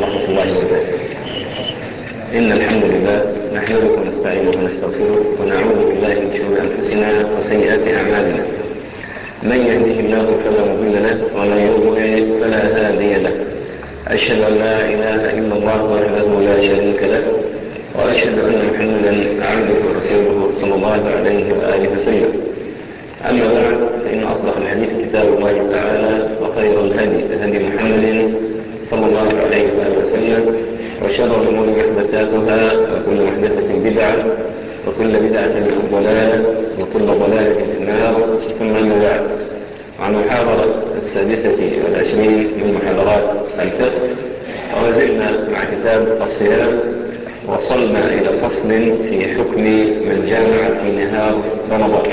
ورحمة الله وبركاته إن الحمد لله نحمده ونستعينه ونستغفره ونعوذ بالله من شرور أنفسنا وسيئات أعمالنا من يهده الله فلا مضل له ومن يضلل فلا هادي له أشهد أن لا إله إلا الله وحده لا شريك له وأشهد أن محمدا عبده ورسوله صلى الله عليه وآله وسلم أما بعد فإن أصدق الحديث كتاب الله تعالى وخير الهدي هدي محمد صلى الله عليه وآله وسلم وشر الأمور محدثاتها وكل محدثة بدعة وكل بدعة ضلالة وكل ضلالة في النار ثم أما بعد عن محاضرة السادسة والعشرين من محاضرات الفقه وزلنا مع كتاب الصيام وصلنا إلى فصل في حكم من جامع في نهار رمضان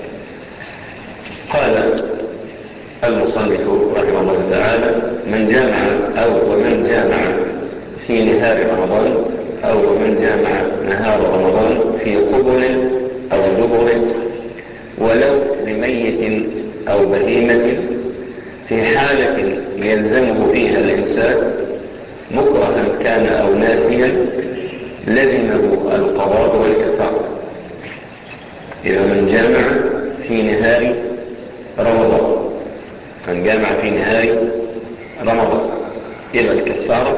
قال المصنف رحمه الله تعالى من جامع أو ومن جامع في نهار رمضان أو ومن جامع نهار رمضان في قبل أو دبر ولو لميت أو بهيمة في حالة يلزمه فيها الإنسان مكرها كان أو ناسيا لزمه القضاء والكفارة إذا من جامع في نهار رمضان من جامع في نهار رمضان يبقى الكفارة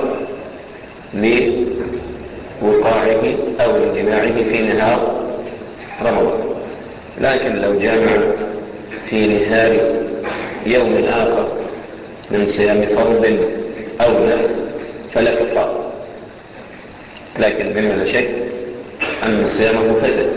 لوقاعه أو انجماعه في نهار رمضان لكن لو جامع في نهار يوم آخر من صيام فرض أو نفل فلا كفارة لكن مما لا شك أن صيامه فسد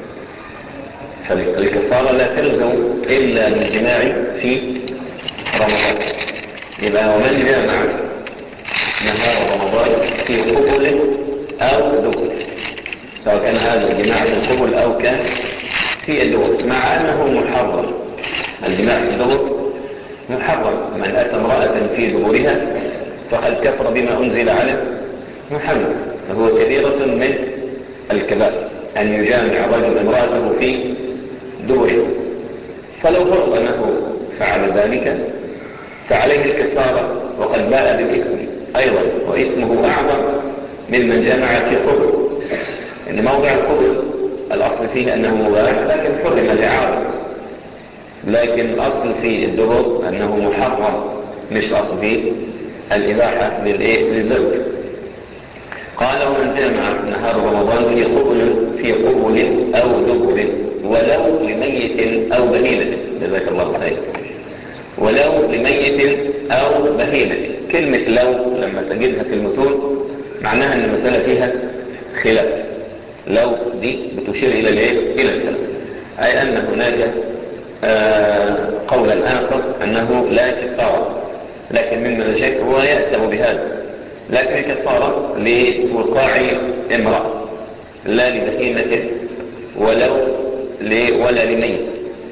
فالكفارة لا تلزم إلا بالجماع في رمضان يبقى ومن جامع نهار رمضان في قبل أو دبر سواء كان هذا الجماع في القبل أو كان في الدبر مع أنه محرم الجماع في الدبر محرم من أتى امرأة في دبرها فقد كفر بما أنزل على محمد فهو كبيرة من الكبائر أن يجامع رجل امرأته في دبره فلو فرض أنه فعل ذلك فعليه الكفارة وقد باء بالإثم أيضا وإثمه أعظم ممن جمع في قبل إن موضع القبل الأصل فيه أنه مباح لكن حرم الإعارة لكن الأصل في الدبر أنه محرم مش الأصل فيه الإباحة للإيه للزوج قال ومن جمع نهار رمضان في قبل في قبل أو دبر ولو لميت أو بهيمة جزاك الله خير ولو لميت أو بهيمة كلمة لو لما تجدها في المتون معناها أن المسألة فيها خلاف لو دي بتشير إلى الايه إلى الكلام أي أن هناك آه قولا آخر أنه لا كفارة لكن مما لا شك هو يأتم بهذا لكن الكفارة لوقاع امرأة لا لبهيمة ولو ولا لميت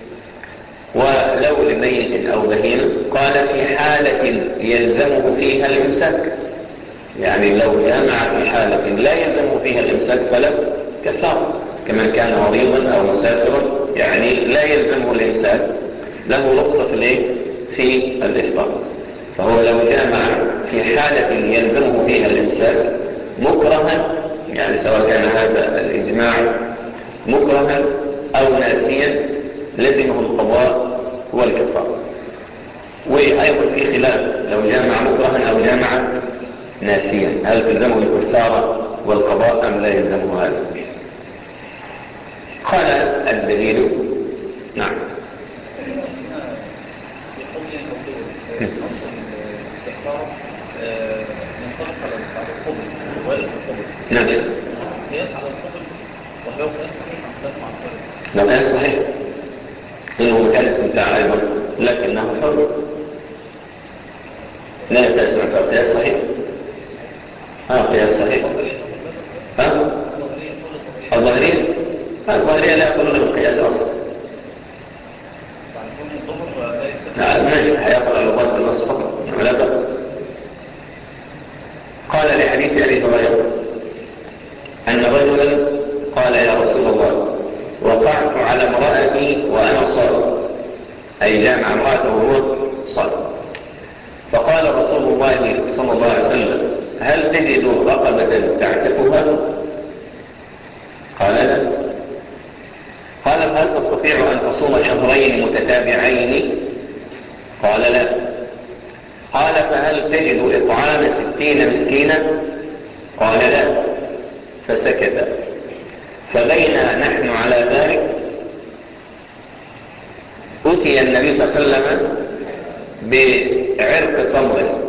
ولو لميت أو بهيمة قال في حالة يلزمه فيها الإمساك يعني لو جامع في حالة لا يلزمه فيها الإمساك فلا كفارة كمن كان مريضا أو مسافرا يعني لا يلزمه الإمساك له رخصة في في الإفطار فهو لو جامع في حالة يلزمه فيها الإمساك مكرها يعني سواء كان هذا الإجماع مكرها أو ناسيا لزمه القضاء والكفارة وأيضا في خلاف لو جامع مكرها أو جامع ناسيا هل تلزمه الكفارة والقضاء أم لا يلزمه هذا قال الدليل نعم نعم قياس على القبل وهو قياس صحيح عن قياس مع الصرف لو كان صحيح إنه مكان استمتاع أيضا لكنه حر لا يتسمع قياس صحيح ها قياس صحيح ها الظاهرية الظاهرية لا يقولون بالقياس أصلا نعم ماشي حياة اللغات بالنص فقط لا بأس قال لحديث أبي هريرة أن رجلا قال يا رسول الله وقعت على امرأتي وأنا صائم أي جامع امرأته وهو صائم فقال رسول الله صلى الله عليه وسلم هل تجد رقبة تعتقها قال لا قال فهل تستطيع أن تصوم شهرين متتابعين قال لا قال فهل تجد إطعام ستين مسكينا قال لا فسكت فبينا نحن على ذلك أتي النبي صلى الله عليه وسلم بعرق تمر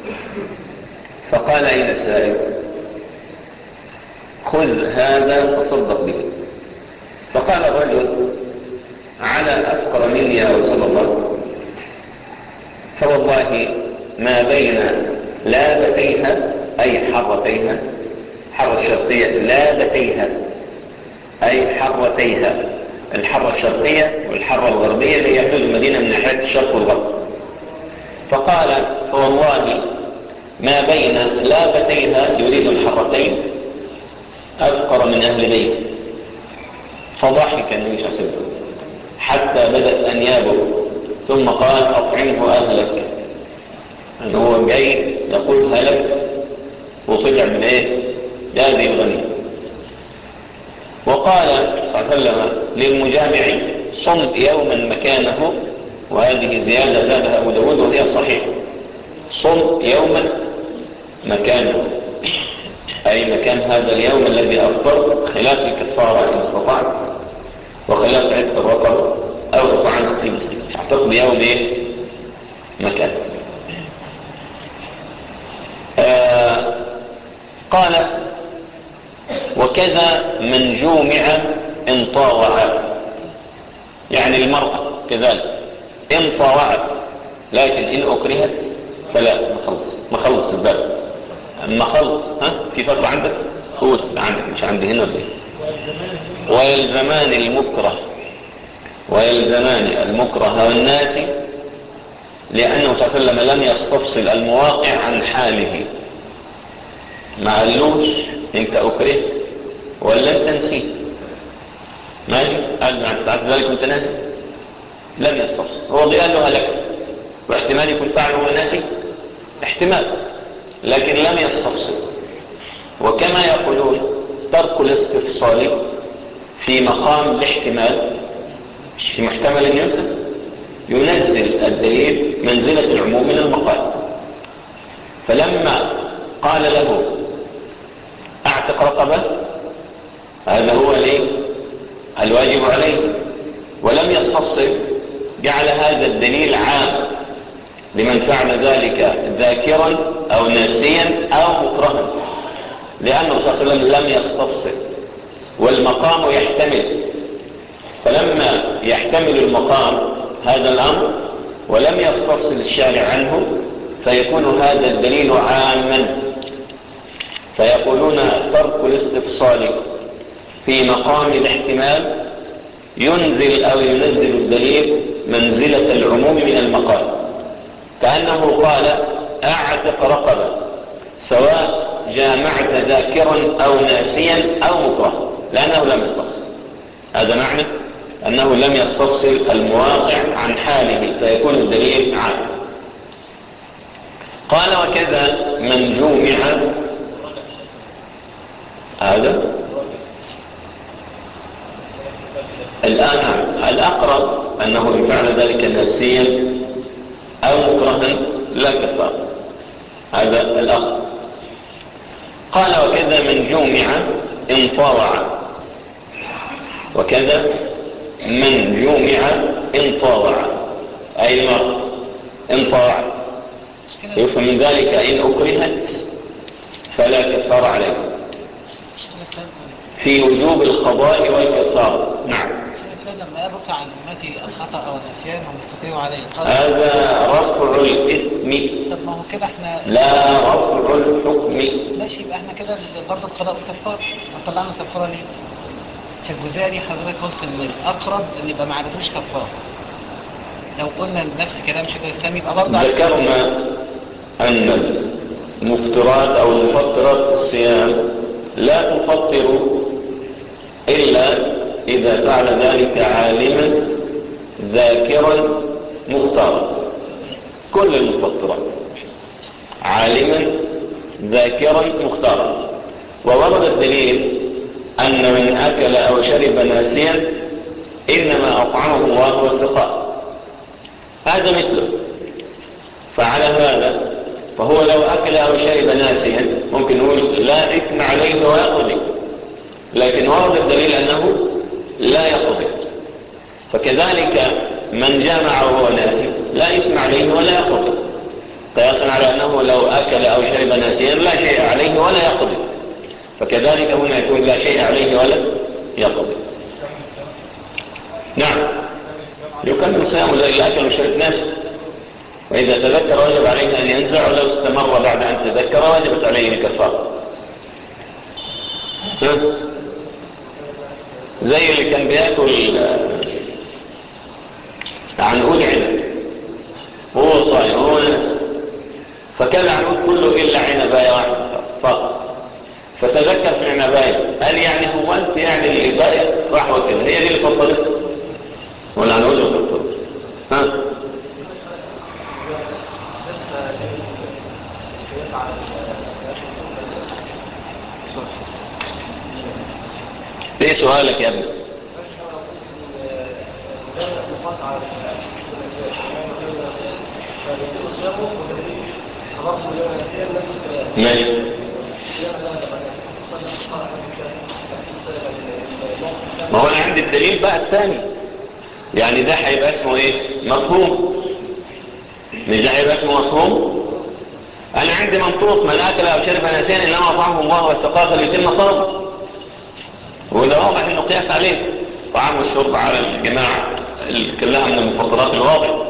فقال أين السائل خذ هذا فصدق به فقال الرجل على أفقر مني يا رسول الله فوالله ما بين لابتيها أي حرتيها حرة الشرقية لابتيها أي حرتيها الحرة الشرقية والحرة الغربية اللي يحدود المدينة من ناحية الشرق والغرب فقال فوالله ما بين لابتيها يريد الحرتين أفقر من أهل بيت فضحك النبي صلى الله عليه وسلم حتى بدت أنيابه ثم قال أطعمه أهلك أنه هو جاي يقول هلكت وطلع من إيه هذه الغنيمة وقال صلى الله عليه وسلم للمجامع صم يوما مكانه وهذه زيادة زادها أبو داود وهي صحيحة صم يوما مكانه أي مكان هذا اليوم الذي أفضل خلاف الكفارة إن استطعت وخلاف عدة الرقم أو إطعام ستين مسلم اعتقد بيوم إيه مكان آه قال وكذا من جومع ان طاوع يعني المرأة كذلك ان طاوعت لكن ان اكرهت فلا ما خلص ما خلص الباب اما خلص ها في فتوى عندك قول عندك مش عندي هنا ولا ويلزمان المكره ويلزمان المكره والناس لأنه صلى الله عليه وسلم لم يستفصل المواقع عن حاله ما قالوش انت اكرهت ولا انت نسيت ماشي قال له انت تعرف ذلك وانت ناسي لم يستفصل هو قال له هلك واحتمال يكون فعله هو ناسي احتمال لكن لم يستفصل وكما يقولون ترك الاستفصال في مقام الاحتمال في محتمل ان ينزل ينزل الدليل منزلة العموم من المقال فلما قال له اعتق رقبة هذا هو ليه الواجب عليه ولم يستفصل جعل هذا الدليل عام لمن فعل ذلك ذاكرا او ناسيا او مكرها لانه صلى الله عليه وسلم لم يستفصل والمقام يحتمل فلما يحتمل المقام هذا الامر ولم يستفصل الشارع عنه فيكون هذا الدليل عاما فيقولون ترك الاستفصال في مقام الاحتمال ينزل او ينزل الدليل منزلة العموم من المقام كأنه قال اعتق رقبة سواء جامعت ذاكرا او ناسيا او مكره لانه لم يستفصل هذا معنى انه لم يستفصل المواقع عن حاله فيكون الدليل عام قال وكذا من جومع هذا الآن الأقرب أنه إن فعل ذلك ناسيا أو مكرها لا كفار هذا الأقرب قال وكذا من جومع إن طاوع وكذا من جومع إن طاوع أي المرء إن طاوع يفهم من ذلك إن أكرهت فلا كفار عليه في وجوب القضاء والكفار نعم لما يبقى عن أمتي الخطأ أو النسيان هم استطيعوا عليه هذا رفع الإثم طب ما هو كده احنا لا رفع الحكم ماشي يبقى احنا كده برضه القضاء والكفار ما طلعنا الكفاره ليه؟ في الجزئيه دي حضرتك قلت ان الاقرب ان يبقى ما عرفوش كفاره لو قلنا نفس كلام شيخ الاسلام يبقى برضه ذكرنا أن المفترات أو المفطرات الصيام لا تفطر إلا إذا فعل ذلك عالما ذاكرا مختارا كل المفطرات عالما ذاكرا مختارا وورد الدليل أن من أكل أو شرب ناسيا إنما أطعمه الله وسقاه هذا مثله فعلى هذا فهو لو أكل أو شرب ناسيا ممكن نقول لا إثم عليه ويقضي لكن ورد الدليل أنه لا يقضي فكذلك من جامع وهو ناسي لا إثم عليه ولا يقضي قياسا على أنه لو أكل أو شرب ناسيا لا شيء عليه ولا يقضي فكذلك هنا يكون لا شيء عليه ولا يقضي نعم يكمل صيامه إلا أكل وشرب ناسي وإذا تذكر وجب عليه أن ينزع ولو استمر بعد أن تذكر وجبت عليه الكفارة زي اللي كان بياكل عنقود عنب هو صايم هو ناس فكان العنقود كله إلا عنباية واحدة فقط فتذكر في عنباية قال يعني هو أنت يعني اللي باية راح وكذا هي دي اللي فضلت ولا عنقود اللي فضلت ها ايه سؤالك يا ابني ماشي ما هو انا عندي الدليل بقى الثاني يعني ده هيبقى اسمه ايه مفهوم مش ده هيبقى اسمه مفهوم انا عندي منطوق من اكل او شرب ناسيا انما طعمه الله والثقافه ليتم صومه وده واضح انه قياس عليه طعام والشرب على الجماعة كلها من المفضلات الواضحة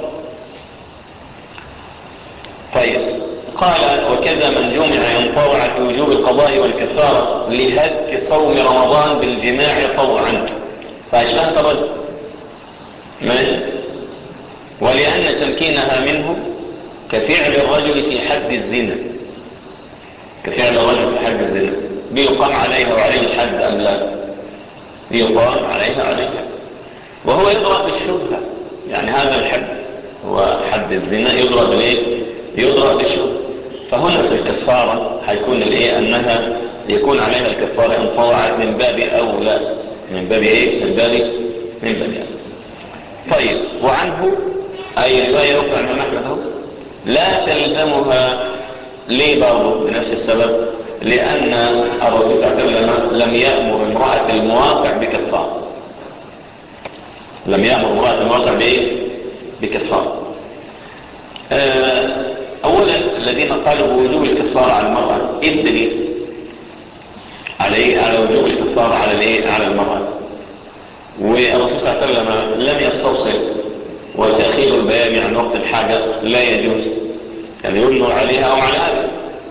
طيب قال وكذا من جمع ينطوع في وجوب القضاء والكفارة لهك صوم رمضان بالجماع طوعا فأشبهت الرجل ماشي ولأن تمكينها منه كفعل الرجل في حد الزنا كفعل الرجل في حد الزنا بيقام عليها وعليه الحد أم لا يقام عليها عليها وهو يضرب بالشبهة يعني هذا الحد هو حد الزنا يضرب بالايه يضرب بالشبهة فهنا في الكفارة هيكون الايه انها يكون عليها الكفارة ان طوعت من باب اولى من باب ايه من باب من باب أولى. طيب وعنه اي رواية اخرى عن احمد لا تلزمها ليه برضه بنفس السبب لأن الرسول صلى الله عليه وسلم لم يأمر امرأة المواقع بكفار لم يأمر امرأة المواقع بإيه؟ بكفار أولا الذين قالوا بوجوب الكفارة على المرأة إيه الدليل على إيه؟ على وجوب الكفارة على الإيه؟ على المرأة والرسول صلى الله عليه وسلم لم يستوصل وتأخير البيان عن وقت الحاجة لا يجوز يعني يمنع عليها أو على هذا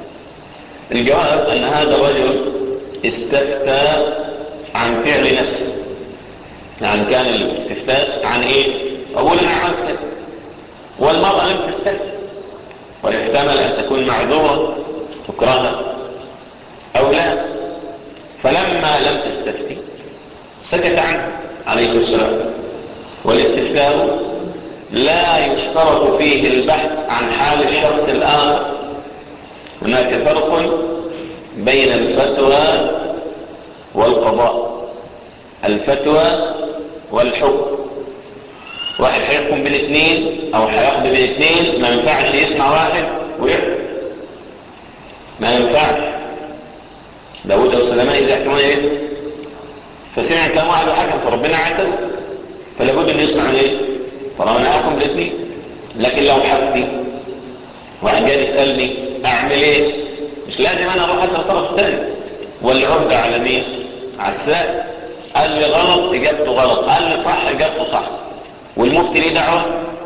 الجواب أن هذا الرجل استفتى عن فعل نفسه يعني كان الاستفتاء عن ايه اقول انا عملت كده والمرأة لم تستفتي ويحتمل ان تكون معذورة تكرهها او لا فلما لم تستفتي سكت عنه عليه السلام والاستفتاء لا يشترط فيه البحث عن حال الشخص الآخر هناك فرق بين الفتوى والقضاء الفتوى والحكم واحد هيحكم بالاثنين او هياخد بالاثنين ما ينفعش يسمع واحد ويحكم ما ينفعش داود وسلمان اذا حكموا ايه فسمع كلام واحد وحكم فربنا عاتبه فلا بد ان يسمع ايه طالما انا احكم بالاثنين لكن لو حكمي واحد جاي يسالني اعمل ايه مش لازم انا اروح اسال الطرف الثاني والعهده على مين على السائل قال لي غلط اجابته غلط قال لي صح اجابته صح والمفتي ليه دعوه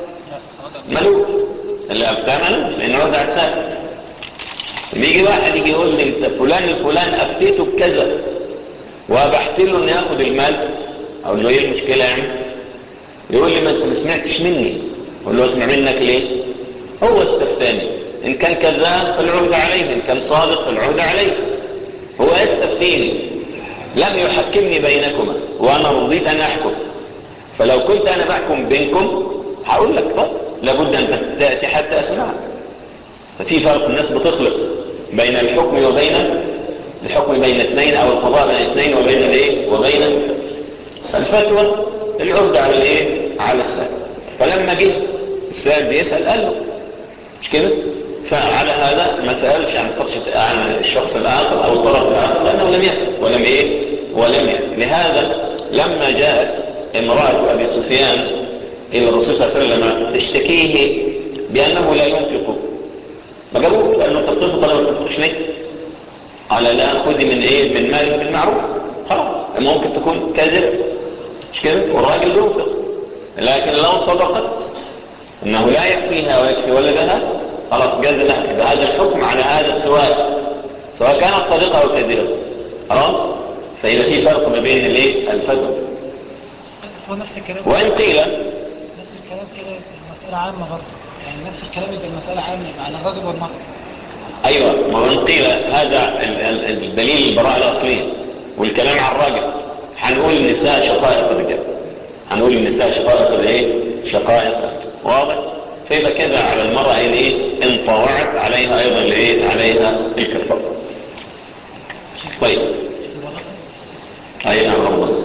ملوك اللي افتى ملوك لان عهده على السائل لما يجي واحد يجي يقول لي انت فلان الفلان افتيته بكذا وابحت له انه ياخد المال اقول له ايه المشكله يعني يقول لي ما انت ما سمعتش مني اقول له اسمع منك ليه هو استفتاني ان كان كذاب فالعهد عليه ان كان صادق فالعهد عليه هو يستفتيني لم يحكمني بينكما وانا رضيت ان احكم فلو كنت انا بحكم بينكم هقول لك طب لابد ان تاتي حتى اسمعك ففي فرق الناس بتخلط بين الحكم وبين الحكم بين اثنين او القضاء بين اثنين وبين الايه وبين الفتوى العرض على الايه على السائل فلما جه السائل بيسأل قال له مش كده فعلى هذا ما سألش عن عن الشخص الآخر أو الطرف الآخر لأنه لم يسأل ولم إيه ولم يسأل لهذا لما جاءت امرأة أبي سفيان إلى الرسول صلى الله عليه وسلم تشتكيه بأنه لا ينفق ما جابوه لأنه تنفق ولا ما تنفقش ليه قال لا خذي من إيه من مالك بالمعروف خلاص ممكن تكون كاذبة مش كده والراجل ينفق لكن لو صدقت انه لا يكفيها ويكفي ولدها خلاص جاز لها يبقى هذا الحكم على هذا السواء سواء كانت صادقة او كاذبة خلاص فإذا في فرق ما بين الايه الفتوى بس هو نفس الكلام وإن قيل نفس الكلام كده المسألة عامة برضه يعني نفس الكلام يبقى المسألة عامة على الرجل والمرأة أيوة ما وإن قيل هذا ال- ال- الدليل البراءة الأصلية والكلام عن الراجل هنقول النساء شقائق الرجال هنقول النساء شقائق الايه شقائق واضح فيبقى كده على المرأة ان ايه ان طوعت عليها ايضا الايه عليها الكفارة طيب اي نعم رمضان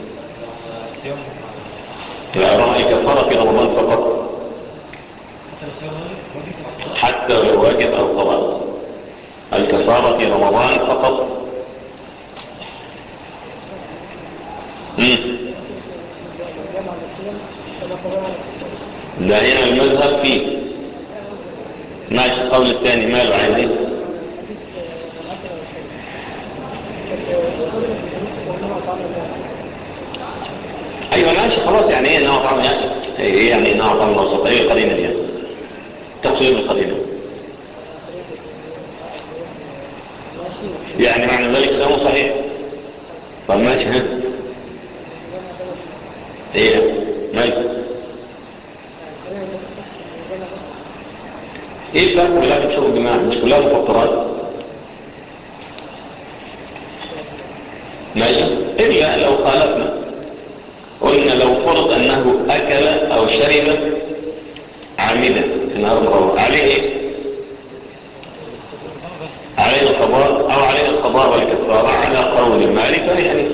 لا رأي الكفارة في رمضان فقط حتى لو واجب او طبعا الكفارة في رمضان فقط مم. ده هنا المذهب فيه ماشي القول الثاني ماله عايزين ايوه ماشي خلاص يعني ايه نوع طعم يعني ايه يعني نوع طعم وسط ايه القرينه دي يعني تقصير القرينه يعني معنى ذلك سامو صحيح طب ماشي ها ايه ماشي ايه الفرق بين شرب الجماعة مش كلها مفطرات ماشي الا لو خالفنا قلنا لو فرض انه اكل او شرب عامدا في نهار مروح عليه ايه عليه القضاء او عليه القضاء والكفارة على قول مالك يعني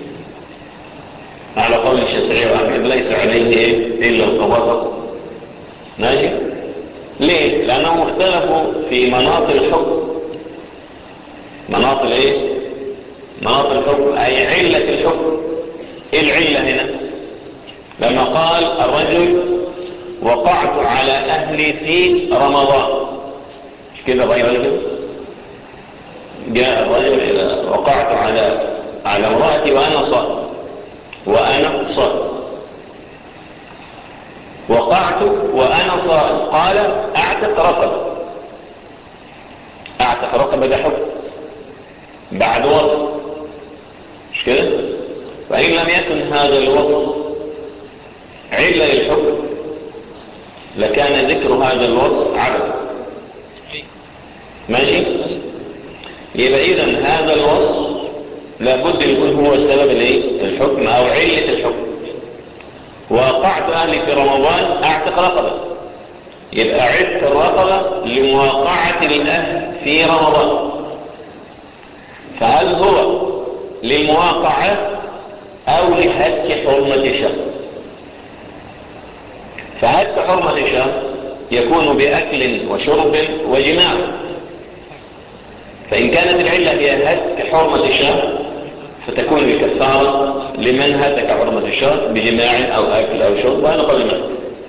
على قول الشافعي واحمد ليس عليه ايه الا القضاء فقط ماشي ليه لانهم اختلفوا في مناط الحكم مناط الايه مناط الحكم اي علة الحكم ايه العلة هنا لما قال الرجل وقعت على اهلي في رمضان مش كده غير الرجل جاء الرجل الى وقعت على على امرأتي وانا صائم وانا صائم وقعت وانا صائم قال اعتق رقبة اعتق رقبة ده حكم بعد وصف مش كده فإن لم يكن هذا الوصف علة للحكم لكان ذكر هذا الوصف عبث ماشي يبقى اذا هذا الوصف لابد يكون هو سبب الايه الحكم او علة الحكم وقعت اهلي في رمضان اعتق رقبة يبقى عدت الرقبة لمواقعة الاهل في رمضان فهل هو للمواقعة او لهتك حرمة الشهر فهتك حرمة الشهر يكون بأكل وشرب وجماع فإن كانت العلة هي هتك حرمة الشهر فتكون الكفارة لمن هتك حرمة الشهر بجماع أو أكل أو شرب وهذا قول المذهب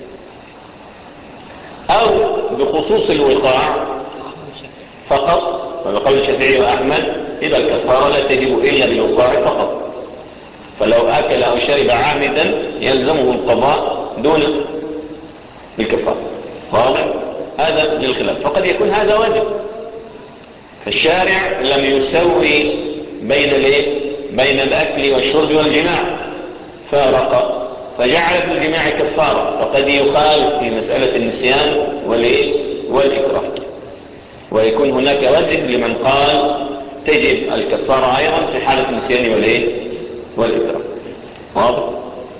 أو بخصوص الوقاع فقط وبقول الشافعي وأحمد إذا الكفارة لا تجب إلا بالوقاع فقط فلو أكل أو شرب عامدا يلزمه القضاء دون الكفارة واضح هذا للخلاف فقد يكون هذا واجب فالشارع لم يسوي بين الايه بين الاكل والشرب والجماع فارق فجعل في الجماع كفارة فقد يخالف في مسألة النسيان والايه والإكراه ويكون هناك وجه لمن قال تجب الكفارة أيضا في حالة النسيان والايه والإكراه واضح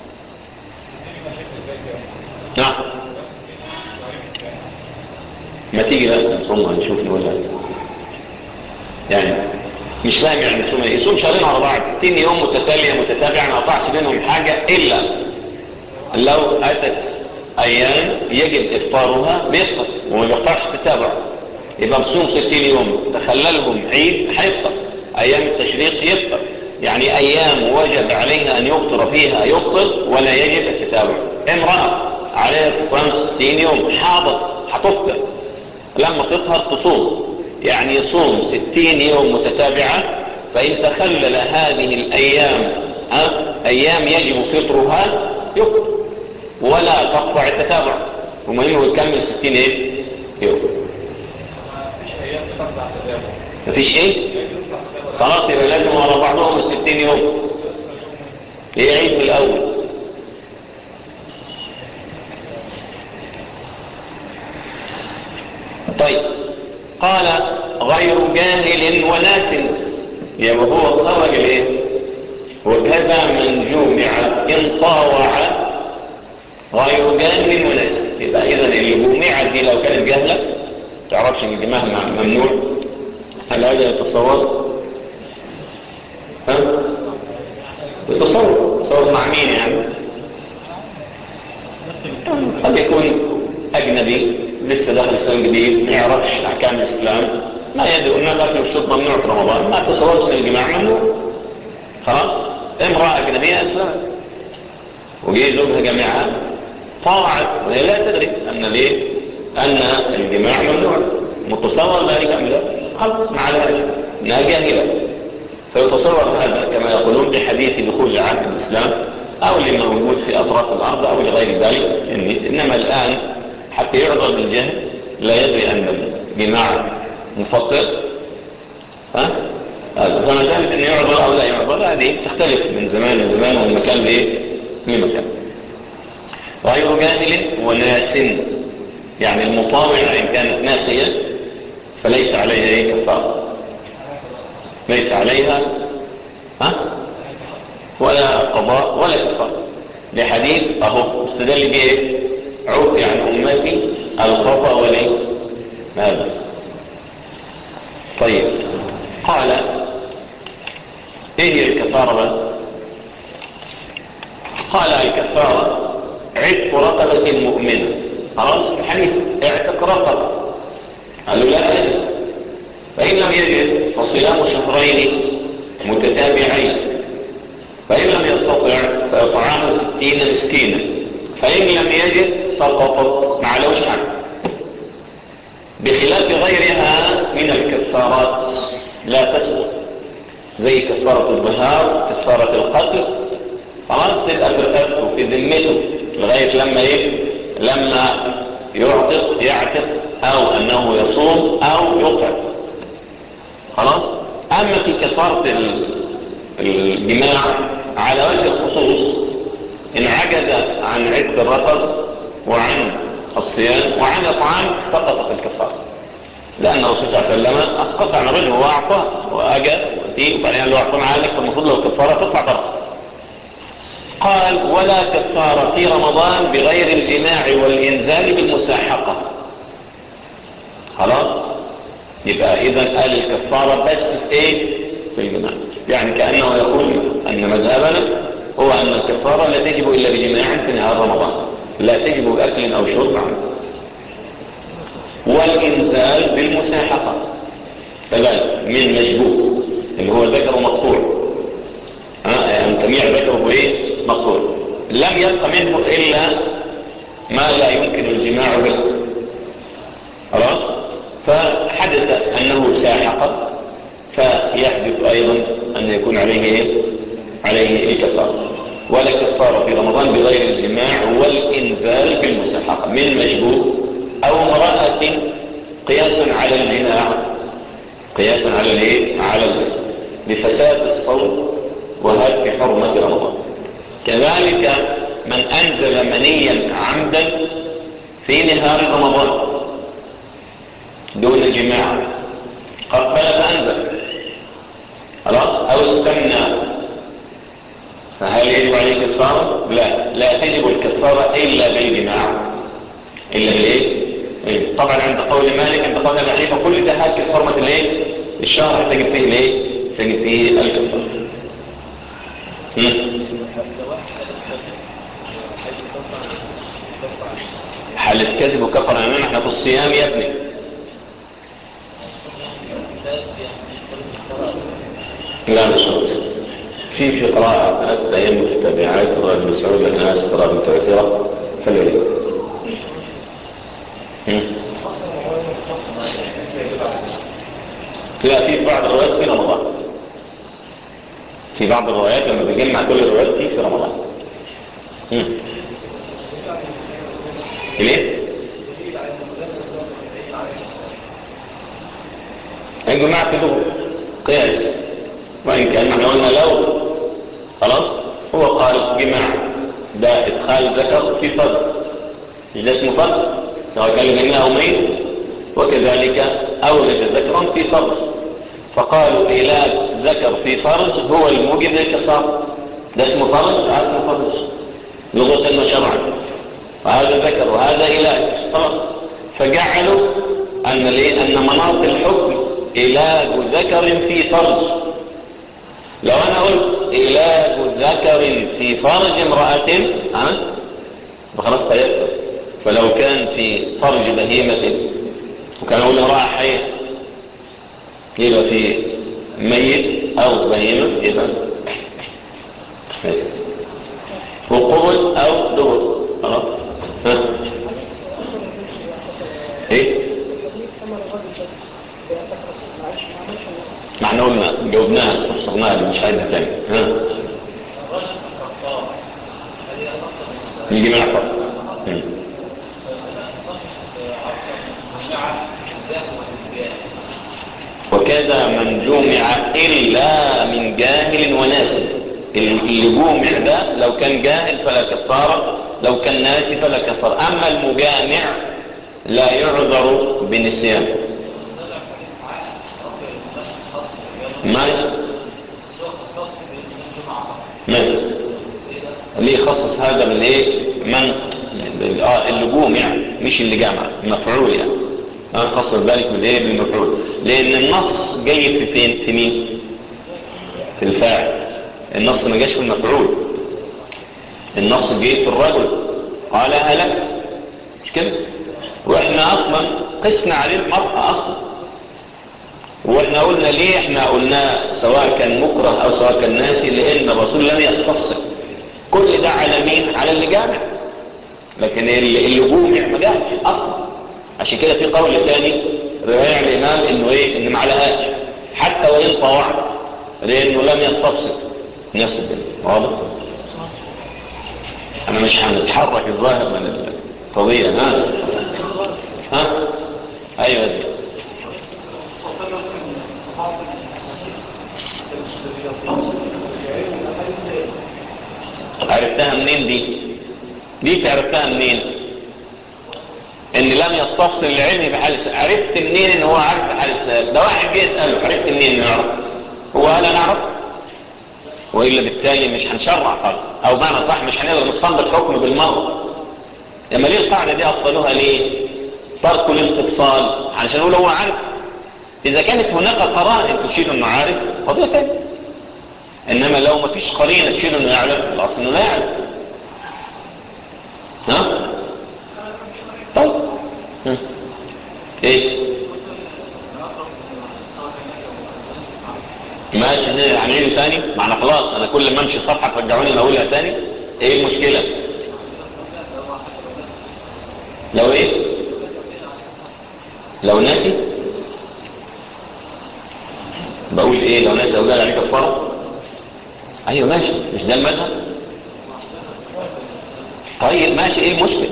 نعم ما تيجي بقى نصومها نشوف نقولها يعني مش فاهم يعني يصوم ايه يصوم شهرين ورا بعض 60 يوم متتاليه متتابعه ما قطعش بينهم حاجه الا لو اتت ايام يجب افطارها بيفطر وما بيقطعش تتابع يبقى بصوم 60 يوم تخللهم عيد هيفطر ايام التشريق يفطر يعني ايام وجب عليها ان يفطر فيها يفطر ولا يجب التتابع امرأة عليها صيام 60 يوم حاضت هتفطر لما تطهر تصوم يعني يصوم 60 يوم متتابعة فإن تخلل هذه الأيام ها أيام يجب فطرها يفطر ولا تقطع التتابع ومهم يكمل 60 ايه يوم مفيش ايه خلاص يبقى لازم على بعضهم الستين يوم يعيد من الاول طيب قال غير جاهل وناس يبقى هو خرج الايه وكذا من جومع ان طاوع غير جاهل وناس يبقى اذا اللي جومعت دي لو كانت جاهله تعرفش ان الجماعه ممنوع هل هذا يتصور ها يتصور تصور مع مين يعني قد يكون اجنبي لسه داخل الاسلام جديد ما يعرفش احكام الاسلام ما يدري ان الاكل والشرب ممنوع في رمضان ما تصورش ان الجماع ممنوع خلاص امراه اجنبيه اسلمت وجي زوجها جامعها طاعت وهي لا تدري ان ليه ان الجماع ممنوع متصور ذلك ام لا خلص مع ذلك انها جاهله فيتصور هذا كما يقولون بحديث دخول العهد الاسلام او لما موجود في اطراف الارض او لغير ذلك انما الان حتى يعذر بالجهل لا يدري ان الجماع مفطر ها فمسألة انه يعذر او لا يعذر هذه تختلف من زمان لزمان ومن مكان لايه لمكان غير جاهل وناس يعني المطاوع ان كانت ناسية فليس عليها ايه كفاره ليس عليها ها ولا قضاء ولا كفاره لحديث اهو استدل به ايه عوفي عن امتي الخطا والايه هذا طيب قال ايه هي الكفاره بقى قال الكفاره عتق رقبه مؤمنه خلاص الحديث اعتق رقبه قالوا لا أجل فإن لم يجد فصيام شهرين متتابعين فإن لم يستطع فإطعام ستين مسكينا فإن لم يجد سقطت مع الوشع بخلاف غيرها من الكفارات لا تسقط زي كفارة الظهار كفارة القتل خلاص تبقى في رقبته في ذمته لغاية لما ايه لما يعتق يعتق او انه يصوم او يطعم خلاص اما في كفارة الجماع على وجه الخصوص ان عجز عن عتق الرقب وعن الصيام وعن اطعام سقط في الكفارة لان الرسول صلى الله عليه وسلم اسقط عن رجل واعطاه واجى ودي وبعدين قال له اعطانا عليك فالمفروض لو كفارة تطلع بره قال ولا كفارة في رمضان بغير الجماع والإنزال بالمساحقة خلاص يبقى إذا قال الكفارة بس في إيه في الجماع يعني كأنه يقول أن مذهبنا هو أن الكفارة لا تجب إلا بجماع في نهار رمضان لا تجب بأكل أو شرب عنه والإنزال بالمساحقة كذلك من مجبوب اللي هو ذكر مقطوع أن جميع ذكره إيه مقطوع لم يبق منه إلا ما لا يمكن الجماع به خلاص فحدث أنه ساحق فيحدث أيضا أن يكون عليه إيه؟ عليه إيه كفارة ولا كفارة في رمضان بغير الجماع والإنزال بالمساحقة من مجبور أو امرأة قياسا على الجماع قياسا على الايه على البيت لفساد الصوت وهتك حرمة رمضان كذلك من أنزل منيا عمدا في نهار رمضان دون جماع قبل فأنزل خلاص أو استمنى فهل يجب عليه كفارة؟ لا لا تجب الكفارة إلا بالجماع إلا بالإيه؟ إيه. طبعا عند قول مالك عند قول ابي حنيفه كل ده هاكل حرمه الايه الشهر تجد فيه الايه تجد فيه الكفاره مم. حالة كذب وكفر امام احنا في الصيام يا ابني لا مش شرط في في قراءة ثلاث أيام متتابعات الرجل مسعود لأنها سترى متواترة فليلة لا في بعض الروايات في رمضان في بعض الروايات لما بيجمع كل الروايات دي في رمضان مم. ليه؟ يا جماعة في دور قياس وإن كان احنا قلنا لو خلاص هو قال جماع ده إدخال ذكر في فرد مش ده اسمه فرد سواء كان لجميع أو ميت وكذلك أولد ذكرا في فرج فقالوا إيلاد ذكر في فرج هو الموجب للكفار ده اسمه فرج ده اسمه فرج لغة وشرعا وهذا ذكر وهذا إيلاد خلاص فجعلوا أن ليه أن مناط الحكم إيلاد ذكر في فرج لو أنا قلت إيلاد ذكر في فرج امرأة ها فخلاص تيسر فلو كان في فرج بهيمة وكان أقول امرأة حية يبقى في ميت أو بهيمة يبقى ماشي وقبل أو دبر خلاص ها ايه ما احنا قلنا جاوبناها استفسرناها اللي مش عايزها تاني ها الجماع فقط مم. وكذا من جمع إلا من جاهل وناسي اللي جمع ده لو كان جاهل فلا كفارة لو كان ناسي فلا كفارة أما المجامع لا يعذر بنسيان ماشي ماشي ليه خصص هذا من ايه من اه اللي جمع مش اللي جمع مفعول يعني اه خصص ذلك بالايه بالمفعول لان النص جاي في فين في مين في الفاعل النص ما جاش في المفعول النص جاي في الرجل قال هلكت مش كده واحنا اصلا قسنا عليه المرأة اصلا واحنا قلنا ليه احنا قلنا سواء كان مكره او سواء كان ناسي لان الرسول لم يستفسر كل ده على مين على اللي جامع لكن اللي اللي جومع ما جاش اصلا عشان كده في قول تاني رواية الامام انه ايه ان ما علقهاش حتى وان طوع لانه لم يستفسر نفس الدنيا واضح انا مش هنتحرك الظاهر من القضية ها ها ايوه دي عرفتها منين دي دي عرفتها منين ان لم يستفصل العلم بحال السؤال عرفت منين ان هو عارف بحال السؤال ده واحد جه يسأله عرفت منين انه يعرف هو قال انا اعرف والا بالتالي مش هنشرع خالص او معنى صح مش هنقدر نستنبط حكم بالمره لما ليه القاعده دي اصلوها ليه ترك الاستفصال علشان يقول هو عارف اذا كانت هناك قرائن تشير انه عارف قضيه ثانيه انما لو ما فيش قرينه تشير انه يعلم الاصل انه لا يعلم ها طيب ها. ايه ماشي هنعيده تاني معنا خلاص انا كل ما امشي صفحه ترجعوني اقولها تاني ايه المشكله لو ايه لو ناسي بقول ايه لو ناسي اقول عليه كفاره ايوه ماشي مش ده المذهب طيب ماشي ايه المشكله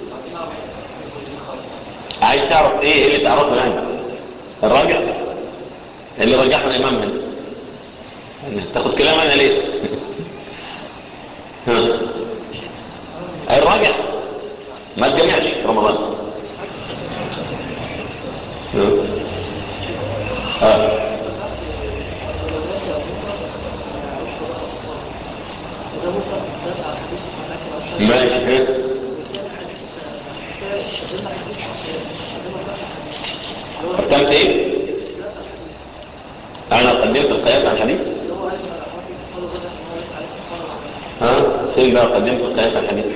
عايز تعرف ايه ايه اللي تعرفه يعني الراجع اللي رجحه الامام هنا تاخد كلام انا ليه ها الراجع ما تجمعش في رمضان ها ماشي ها ايه انا قدمت القياس عن الحديث ها فين بقى قدمت القياس عن الحديث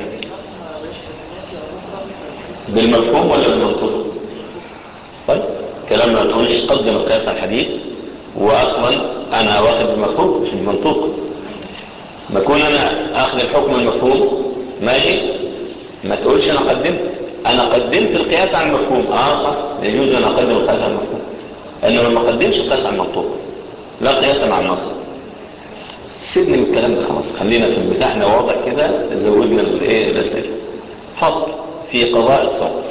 بالمفهوم ولا بالمنطوق طيب كلام ما تقولش قدم القياس عن الحديث واصلا انا واخد بالمفهوم مش بالمنطوق ما اكون انا اخذ الحكم المفهوم ماشي ما تقولش انا قدمت انا قدمت القياس عن المفهوم اه صح يجوز ان اقدم القياس عن المفهوم انما ما قدمش القياس عن المنطوق لا قياس مع النص سيبني من الكلام ده خلاص خلينا في بتاعنا واضح كده زودنا الايه الاسئله فصل في قضاء الصوم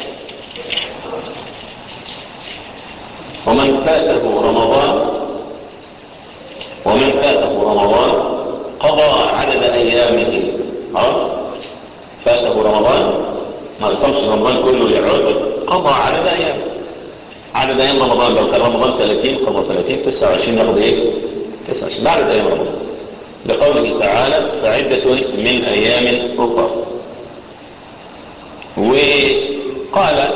ومن فاته رمضان ومن فاته رمضان قضى عدد ايامه عرفت فاته رمضان ما صمش رمضان كله يعود قضى عدد ايامه عدد ايام رمضان لو كان رمضان 30 قضى 30 29 ياخد ايه 29 بعد ايام رمضان لقوله تعالى فعدة من ايام اخرى وقال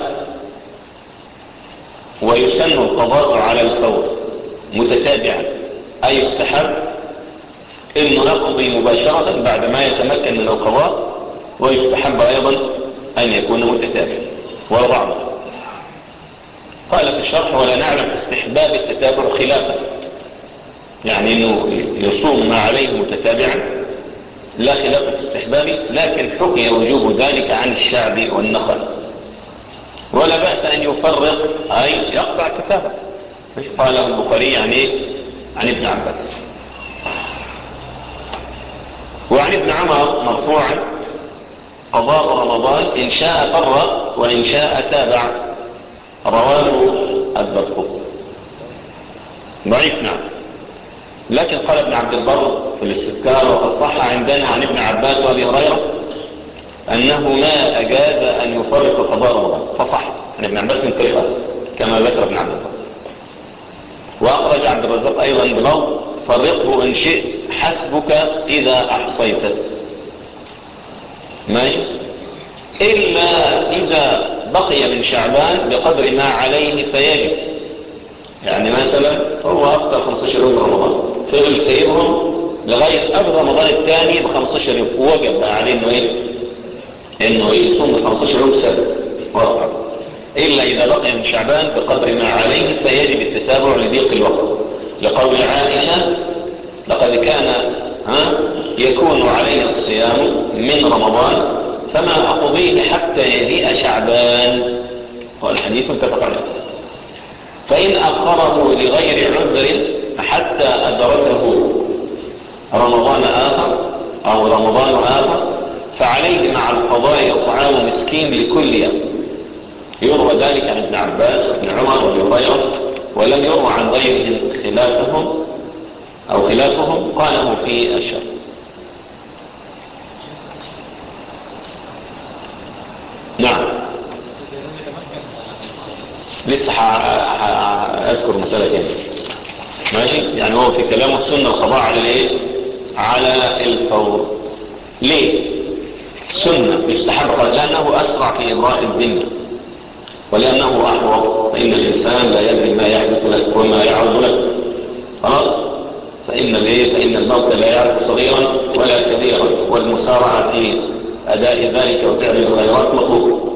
ويسن القضاء على الفور متتابعا اي يستحب انه يقضي مباشرة بعد ما يتمكن من القضاء ويستحب ايضا ان يكون متتابعا وبعض قال في الشرح ولا نعلم في استحباب التتابع خلافا يعني انه يصوم ما عليه متتابعا لا خلاف في استحبابه لكن حكي وجوب ذلك عن الشعب والنخل ولا بأس ان يفرق اي يقطع كتابه مش قاله البخاري عن ايه عن ابن عباس وعن ابن عمر مرفوعا قضاء رمضان ان شاء فرق وان شاء تابع رواه الدرقطني ضعيف نعم لكن قال ابن عبد البر في الاستذكار وقد صح عندنا عن ابن عباس وابي هريره انه ما اجاز ان يفرق قضاء رمضان فصح عن ابن عباس من كلفه كما ذكر ابن عبد البر واخرج عبد الرزاق ايضا بلو فرقه ان شئت حسبك اذا احصيته ماشي الا اذا بقي من شعبان بقدر ما عليه فيجب يعني مثلا هو افطر 15 يوم رمضان فضل سيبهم لغاية قبل رمضان الثاني ب 15 يوم ووجب بقى عليه انه ايه انه يصوم 15 يوم سنة ورقة الا اذا بقي من شعبان بقدر ما عليه فيجب التتابع لضيق الوقت لقول عائشة لقد كان ها يكون علي الصيام من رمضان فما اقضيه حتى يجيء شعبان والحديث متفق عليه فإن أخره لغير عذر حتى أدركه رمضان آخر أو رمضان آخر فعليه مع القضاء إطعام مسكين لكل يوم يروى ذلك عن ابن عباس وابن عمر وابن هريرة ولم يروى عن غيرهم خلافهم أو خلافهم قاله في الشر نعم لسه هأذكر مسألة تانية ماشي يعني هو في كلامه سنة القضاء على الايه على الفور ليه سنة يستحب لأنه أسرع في إبراء الدنيا ولأنه أحوط فإن الإنسان لا يدري ما يحدث لك وما يعرض لك خلاص فإن الايه فإن الموت لا يعرف صغيرا ولا كبيرا والمسارعة في أداء ذلك وفعل الخيرات مطلوب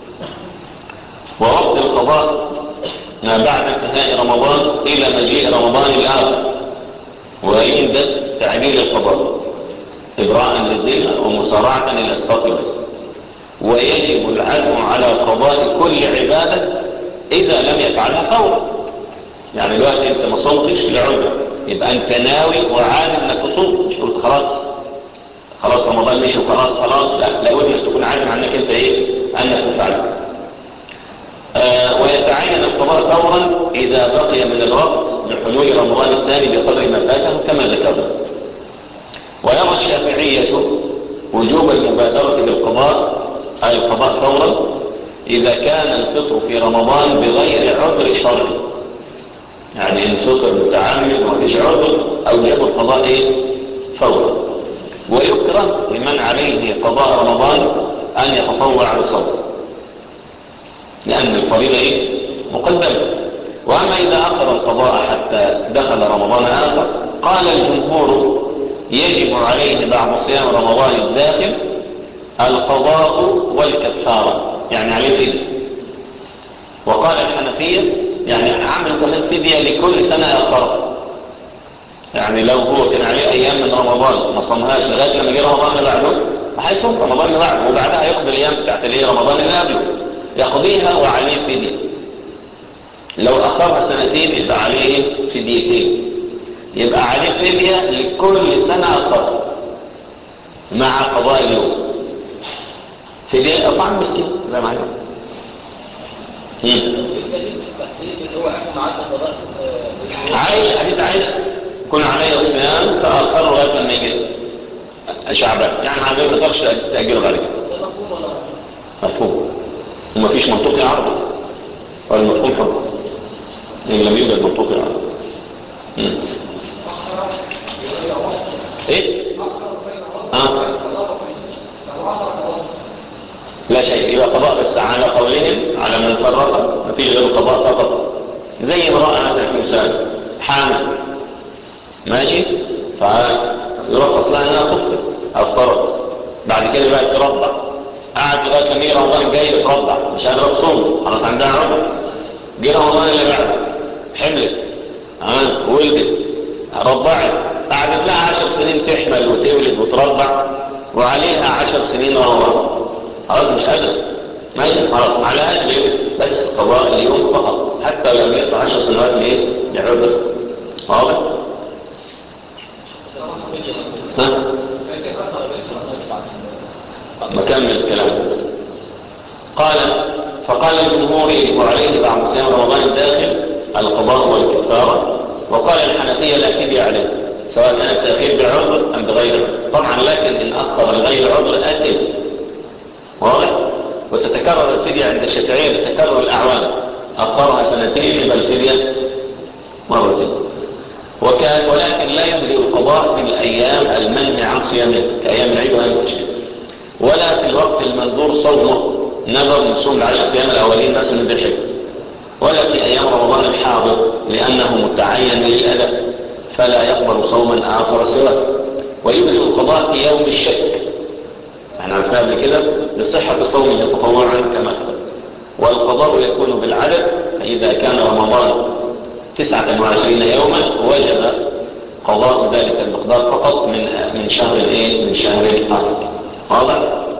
ووقت القضاء ما بعد انتهاء رمضان إلى مجيء رمضان الآخر وعند تعبير القضاء إبراء للذمة ومسارعة إلى السطر ويجب العزم على قضاء كل عبادة إذا لم يفعلها فورا يعني دلوقتي أنت ما صمتش لعذر يبقى أنت ناوي وعازم أنك تصوم مش قلت خلاص خلاص رمضان مشي وخلاص خلاص لا لابد أنك تكون عازم عنك أنت إيه أنك تفعله آه ويتعين القضاء فورا إذا بقي من الوقت لحلول رمضان الثاني بقدر ما فاته كما ذكرنا ويرى الشافعية وجوب المبادرة بالقضاء أي القضاء فورا إذا كان الفطر في رمضان بغير عذر شرعي يعني إن فطر متعمد ومفيش عذر أوجب القضاء إيه؟ فورا ويكره لمن عليه قضاء رمضان أن يتطوع بصوم لأن الفريضة إيه؟ مقدمة وأما إذا أخر القضاء حتى دخل رمضان آخر قال الجمهور يجب عليه بعد صيام رمضان الداخل القضاء والكفارة يعني عليه فدية وقال الحنفية يعني عمل كمان فدية لكل سنة يأخرها يعني لو هو كان عليه أيام من رمضان ما صمهاش لغاية لما جه رمضان اللي بعده هيصوم رمضان اللي بعده وبعدها يقضي الأيام بتاعت الايه رمضان اللي قبله يقضيها وعليه فدية لو أخرها سنتين يبقى عليه فديتين يبقى عليه فدية لكل سنة أخرها مع قضاء اليوم فدية أطعم مسكين زي ما عليهم عايش حديث عايش يكون عليه الصيام فأخر لغاية لما يجي شعبان يعني ما بيقدرش تأجله بعد كده مفهوم ومفيش منطق يعرضه والمفهوم حر إن لم يوجد منطق يعرضه ايه اه لا شيء يبقى قضاء بس على قولهم على من فرق مفيش غير القضاء فقط زي امرأة مثلا مثال حامل ماشي فيرخص لها انها تفطر او افترض بعد كده بقى ترضع قعد لغايه لما يجي رمضان الجاي ترضع مش قادره تصوم خلاص عندها عذر جه رمضان اللي بعده حملت اه ولدت رضعت قعدت لها عشر سنين تحمل وتولد وترضع وعليها عشر سنين ورا خلاص مش قادره ماشي خلاص على اجل بس قضاء اليوم فقط حتى لو يقطع عشر سنوات ليه لعذر واضح ها مكمل الكلام قال فقال الجمهور يجب عليه بعد صيام رمضان الداخل القضاء والكفارة وقال الحنفية لا فدية عليه سواء كان التأخير بعذر أم بغير عذر طبعا لكن إن أخر لغير عذر أتم واضح وتتكرر الفدية عند الشافعية بتكرر الأعوام أخرها سنتين يبقى الفدية مرتين وكان ولكن لا يجزي القضاء في الأيام المنهي عن صيامه كأيام العيد وأيام التشريق ولا في الوقت المنظور صومه نظر من صوم العشر أيام الأولين مثلا من الحج ولا في أيام رمضان الحاضر لأنه متعين للأدب فلا يقبل صوما آخر سواه ويجزي القضاء في يوم الشك احنا عرفنا قبل كده لصحة صومه تطوعا كما كتب والقضاء يكون بالعدد فإذا كان رمضان تسعة وعشرين يوما وجب قضاء ذلك المقدار فقط من من شهر الايه من شهر الآخر واضح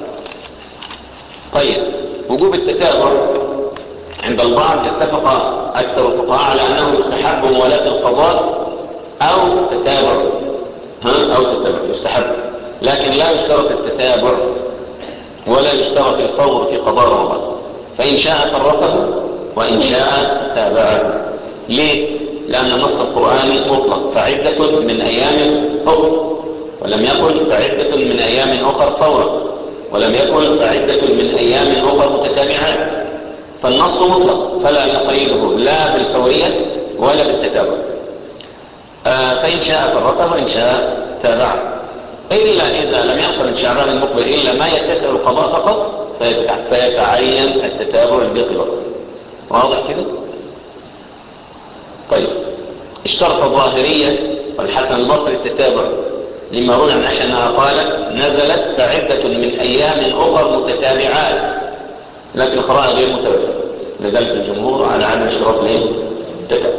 طيب وجوب التتابع عند البعض اتفق أكثر الفقهاء على أنه يستحب موالاة القضاء أو تتابع ها أو تتابع يستحب لكن لا يشترط التتابع ولا يشترط الفور في قضاء رمضان فإن شاء فرقه وإن شاء تابعه ليه؟ لأن النص القرآني مطلق فعدة من أيام أخر ولم يقل فعدة من أيام أخر فورا ولم يقل فعدة من أيام أخر متتابعات فالنص مطلق فلا نقيده لا بالفورية ولا بالتتابع آه فإن شاء فرقه وإن شاء تابعه إلا إذا لم يحصل من شعبان المقبل إلا ما يتسع القضاء فقط فيتعين التتابع الباقي وقت واضح كده طيب اشترط الظاهرية والحسن البصري التتابع لما روي عن عائشة أنها قالت نزلت فعدة من أيام أخر متتابعات لكن القراءة غير متوفرة لذلك الجمهور على عدم اشتراط الايه؟ التتابع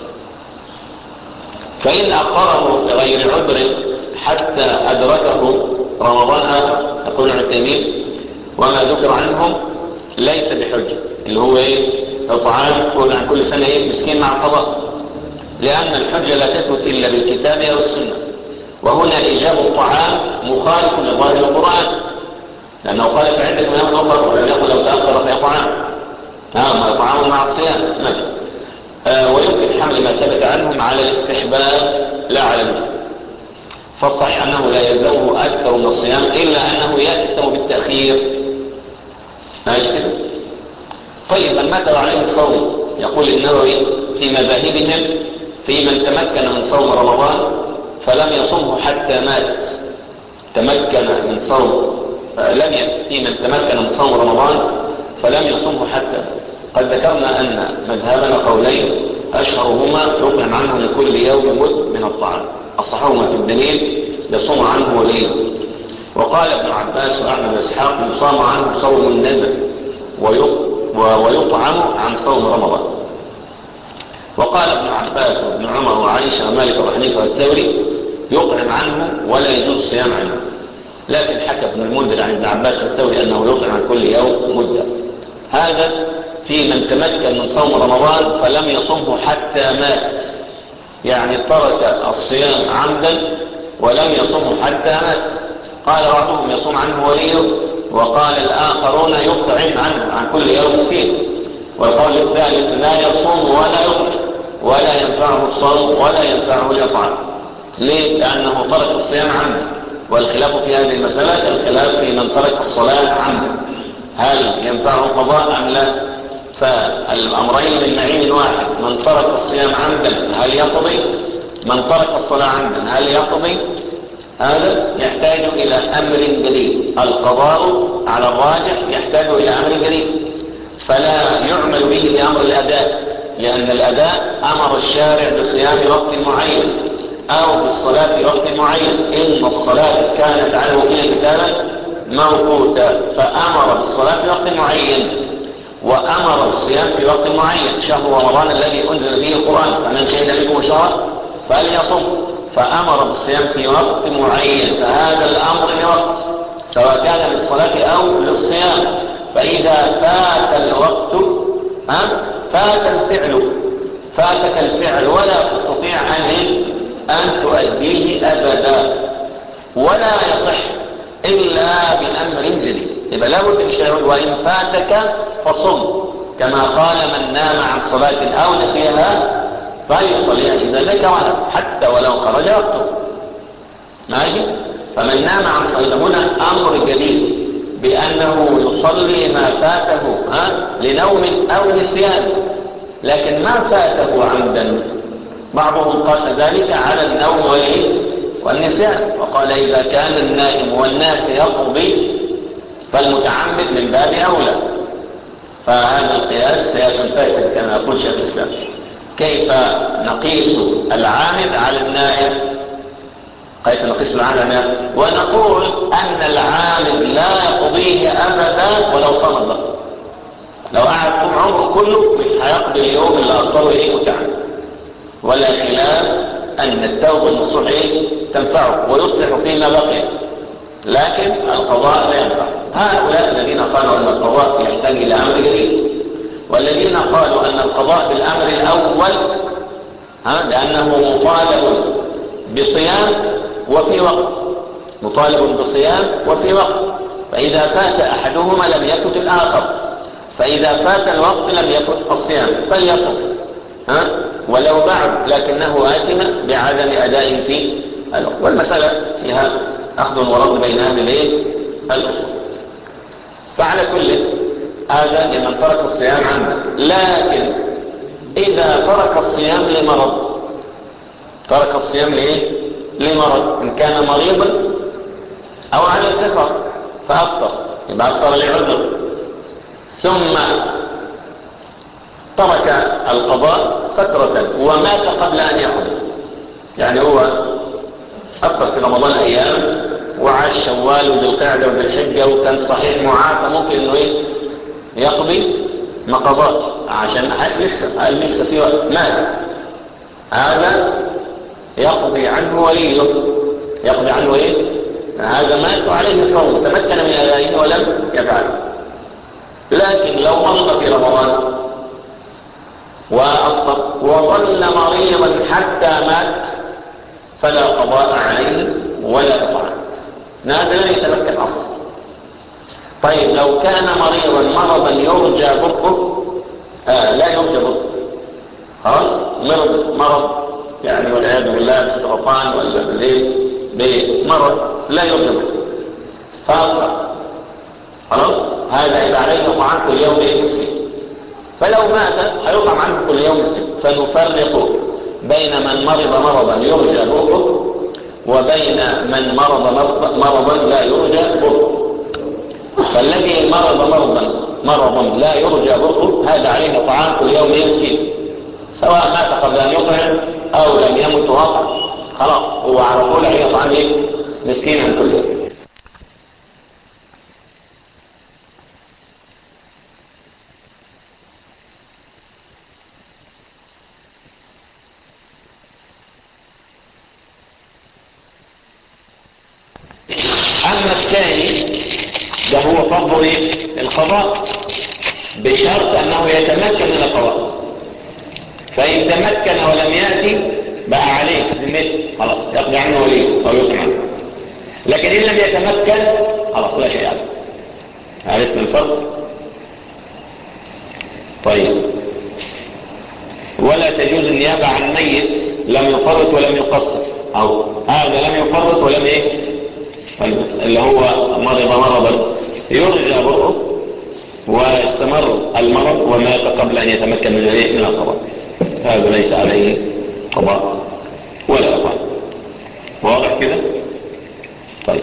فإن أخره لغير عذر حتى أدركه رمضان آخر يقول ابن تيمية وما ذكر عنهم ليس بحجة اللي هو ايه اطعام كل عن كل سنة ايه مسكين مع القضاء لأن الحجة لا تثبت إلا بالكتاب أو السنة وهنا إيجاب الطعام مخالف لظاهر القرآن لأنه قال في عدة من أخر ولم يقل لو تأخر في طعام ها طعام مع الصيام ماشي آه ويمكن حمل ما ثبت عنهم على الاستحباب لا على النفس فالصحيح أنه لا يلزمه أكثر من الصيام إلا أنه يأتم بالتأخير ماشي كده طيب من مات عليه الصوم يقول النووي في مذاهبهم في من تمكن من صوم رمضان فلم يصمه حتى مات تمكن من صوم لم في من تمكن من صوم رمضان فلم يصمه حتى قد ذكرنا أن مذهبنا قولين أشهرهما يطعم عنه من كل يوم مد من الطعام أصحهما في الدليل يصوم عنه وليه وقال ابن عباس وأحمد وإسحاق يصام عنه صوم النذر ويطعم عن صوم رمضان وقال ابن عباس وابن عمر وعائشة ومالك وحنيفة والثوري يطعم عنه ولا يجوز الصيام عنه لكن حكى ابن المنذر عن ابن عباس والثوري أنه يطعم عن كل يوم مدة هذا في من تمكن من صوم رمضان فلم يصمه حتى مات يعني ترك الصيام عمدا ولم يصمه حتى مات قال بعضهم يصوم عنه وليه وقال الآخرون يطعم عنه عن كل يوم مسكين والقول الثالث لا يصوم ولا يطعم ولا ينفعه الصوم ولا ينفعه الإطعام ليه؟ لأنه ترك الصيام عمدا والخلاف في هذه المسألة الخلاف في من ترك الصلاة عمدا هل ينفعه قضاء أم لا فالأمرين من معين واحد من ترك الصيام عمدا هل يقضي من ترك الصلاة عمدا هل يقضي هذا يحتاج إلى أمر جديد القضاء على الراجح يحتاج إلى أمر جديد فلا يعمل به لأمر الأداء لأن الأداء أمر الشارع بصيام وقت معين أو بالصلاة في وقت معين إن الصلاة كانت على المؤمنين كتابا موقوتا فأمر بالصلاة في وقت معين وأمر بالصيام في وقت معين شهر رمضان الذي أنزل فيه القرآن فمن شهد منكم شهر فليصم فأمر بالصيام في وقت معين فهذا الأمر لوقت سواء كان للصلاة أو للصيام فإذا فات الوقت ها فات الفعل فاتك الفعل ولا تستطيع أن أن تؤديه أبدا ولا يصح إلا بأمر جديد يبقى لابد من شيء وإن فاتك فصم كما قال من نام عن صلاة أو نسيها فليصليها إذا ذكرها حتى ولو خرج وقته ماشي فمن نام عن صلاة هنا أمر جديد بأنه يصلي ما فاته ها لنوم أو نسيان لكن ما فاته عمدا بعضهم قاس ذلك على النوم والايه والنسيان وقال إذا كان النائم والناس يقضي فالمتعمد من باب أولى فهذا القياس قياس فاسد كما يقول شيخ الإسلام كيف نقيس العامد على النائم كيف نقيس العامد على النائم ونقول أن العامد لا يقضيه أبدا ولو صام الله لو قعد طول عمره كله مش هيقضي اليوم اللي أقضاه إيه متعمد ولا خلاف أن التوبة النصوح إيه تنفعه ويصلح فيما بقي لكن القضاء لا ينفع هؤلاء الذين قالوا أن القضاء يحتاج إلى أمر جديد والذين قالوا أن القضاء بالأمر الأول ها لأنه مطالب بصيام وفي وقت مطالب بصيام وفي وقت فإذا فات أحدهما لم يكن الآخر فإذا فات الوقت لم يكن الصيام فليصم ها ولو بعد لكنه آثم بعدم أداء في الوقت والمسألة فيها أخذ ورد بين أهل الايه الأصول فعلى كل هذا لمن ترك الصيام عمدا لكن إذا ترك الصيام لمرض ترك الصيام لإيه؟ لمرض إن كان مريضا أو على الفطر فأفطر يبقى أفطر لعذر ثم ترك القضاء فترة ومات قبل أن يقضي يعني هو أفطر في رمضان أيام وعاش شوال وذي القعدة وذي الحجة وكان صحيح معافى ممكن إنه إيه يقضي ما قضاش عشان لسه قال لسه في وقت مات هذا يقضي عنه وليه يقضي عنه ايه هذا مات وعليه صوم تمكن من ادائه ولم يفعل لكن لو مرض في رمضان وأفطر وظل مريضا حتى مات فلا قضاء عليه ولا إطعام هذا لم يتمكن أصلا طيب لو كان مريضا مرضا يرجى برؤه آه لا يرجى برؤه خلاص مرض مرض يعني والعياذ بالله بالسرطان ولا بالايه بمرض لا يرجى برؤه فأفطر خلاص هذا يبقى عليه طعام كل يوم ايه مسكين فلو مات هيطعم عنه كل يوم مسكين فنفرق بين من مرض مرضا يرجى برؤه وبين من مرض مرضا لا يرجى برؤه فالذي مرض مرضا مرضا لا يرجى برؤه هذا عليه طعام كل يوم مسكين سواء مات قبل ان يطعم او لم يمت واقع خلاص هو على طول عليه طعام ايه مسكين عن كل يوم اما الثاني ده هو فرض ايه القضاء بشرط انه يتمكن من القضاء فان تمكن ولم ياتي بقى عليه ذمته خلاص يقضي عنه وليه او يقضي عنه لكن ان لم يتمكن خلاص لا شيء عليه عرفت الفرق طيب ولا تجوز النيابة عن ميت لم يفرط ولم يقصر او هذا لم يفرط ولم ايه اللي هو مرض مرضا يرجى برؤه واستمر المرض ومات قبل ان يتمكن من الايه من القضاء هذا ليس عليه قضاء ولا قضاء واضح كده طيب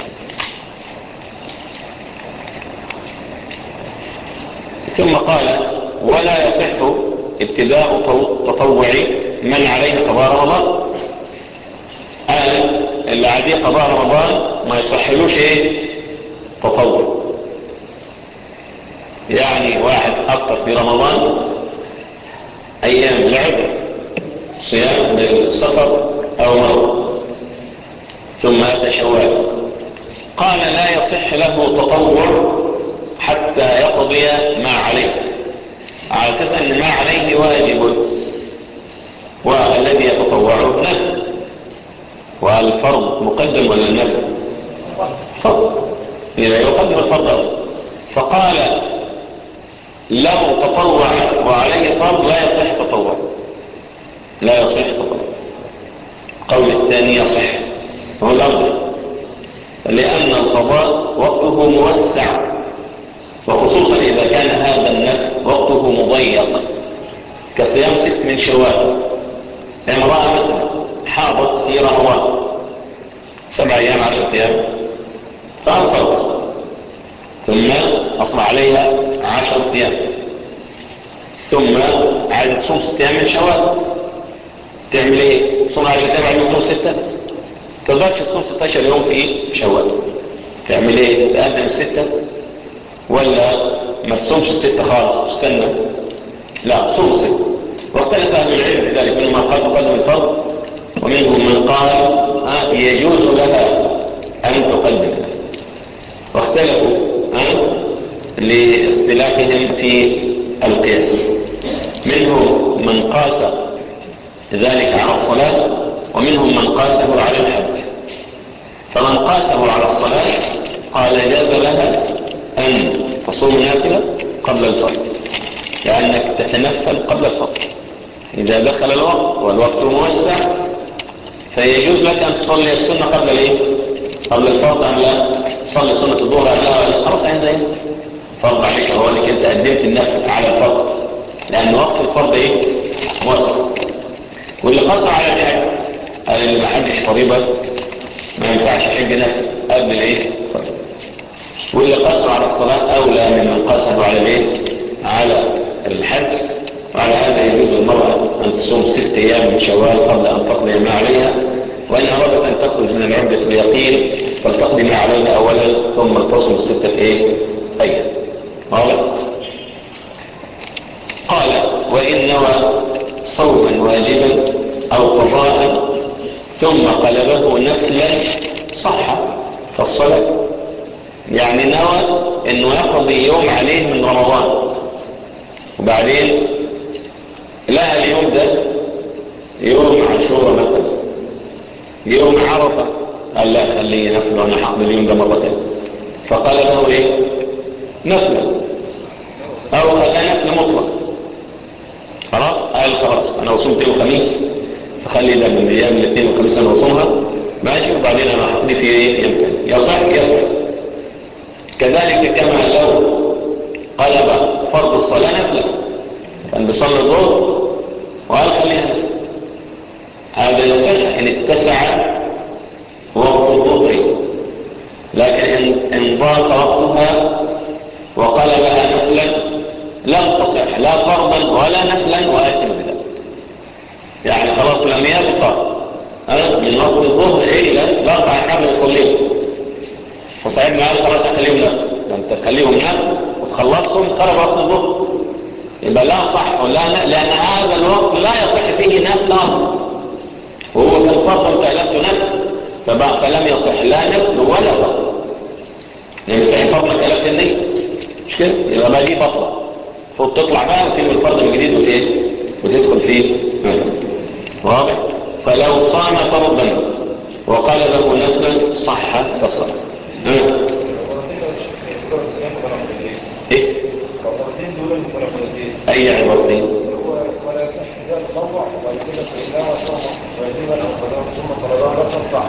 ثم قال ولا يصح ابتداء تطوع من عليه قضاء رمضان قال اللي عليه قضاء رمضان ما يصحلوش ايه تطوع يعني واحد افطر في رمضان ايام العذر صيام للسفر او مرض ثم اتى شوال قال لا يصح له تطوع حتى يقضي ما عليه على اساس ان ما عليه واجب والذي يتطوع نفل والفرض مقدم ولا النفل فرض إذا يقدم الفرض فقال لو تطوع وعليه فرض لا يصح تطوع لا يصح تطوع قول الثاني يصح هو الأفضل لأن القضاء وقته موسع وخصوصا إذا كان هذا النفل وقته مضيق كصيام ست من شوال امرأة مثلا حاضت في رمضان سبع أيام عشرة أيام فأنفرت ثم أصبح عليها عشرة أيام ثم عادت تصوم ست أيام من شوال تعمل ايه؟ تصوم عشرة أيام بعد يوم ستة تقدرش تصوم 16 يوم في شوال تعمل ايه؟ تقدم الستة ولا ما تصومش الستة خالص تستنى لا صوم الستة واختلف أهل العلم في ذلك منهم من قال تقدم الفرض ومنهم من قال آه يجوز لها أن تقدم واختلفوا آه لاختلافهم في القياس منهم من قاس ذلك على الصلاة ومنهم من قاسه على الحج فمن قاسه على الصلاة قال جاز لها أن تصوم نافلة قبل الفرض لأنك تتنفل قبل الفرض إذا دخل الوقت والوقت موسع فيجوز لك أن تصلي السنة قبل الإيه؟ قبل الفرض أم لا تصلي سنة الظهر أم لا خلاص عند إيه؟ فرض عليك هو لك أنت قدمت النفل على الفرض لأن وقت الفرض إيه؟ موسع واللي قصر على الحج قال اللي ما حدش فريضة ما ينفعش حج نفل قبل الإيه؟ فرض واللي قصر على الصلاة أولى ممن قصر على الإيه؟ على الحج وعلى هذا يجوز المرأة أن تصوم ست أيام من شوال قبل أن تقضي ما عليها وإن أرادت أن تخرج من العدة اليقين فلتقضي ما عليها أولا ثم تصوم الستة إيه؟ أيام واضح؟ قال وإن نوى صوما واجبا أو قضاء ثم قلبه نفلا صح فالصلاة يعني نوى انه يقضي يوم عليه من رمضان وبعدين لها اليوم ده يوم عاشوراء مثلا يوم عرفة قال لا خليه نفل وانا حقضي اليوم ده مرتين فقال له ايه نفل او خلاه نفل مطلق خلاص قال خلاص انا وصمت يوم خميس فخلي ده من ايام الاثنين والخميس انا وصومها ماشي وبعدين انا هقضي في ايه يوم تاني يصح يصح كذلك كما لو قلب فرض الصلاة نفلا كان بيصلي الظهر وقال خليها هذا يصح ان اتسع وقت الظهر لكن ان, إن ضاق وقتها وقلبها نفلا لم تصح لا فرضا ولا نفلا وآتم بذلك يعني خلاص لم يبقى أه؟ من وقت الظهر إلا الأربع حاجة يصليهم فصاحبنا قال خلاص أخليهم نفل لما تخليهم نفل وتخلصهم خرج وقت الظهر يبقى لا صح ولا ن... لأن هذا الوقت لا يصح فيه نفل أصلا وهو كان فرضا فعلته نفل فبقى فلم يصح لا نفل ولا فرض لأن صحيح فرض كلمة النية مش كده يبقى بقى دي بطلة فوق تطلع بقى وتلم الفرض من جديد وتيه وتدخل فيه واضح فلو صام فرضا وقلبه نفلا صح كالصلاة ايه اي عبارتين ولا يصح إذا تطوع ويكون فإنه وصوم ويجب أن أخذه ثم طلبه رقم صح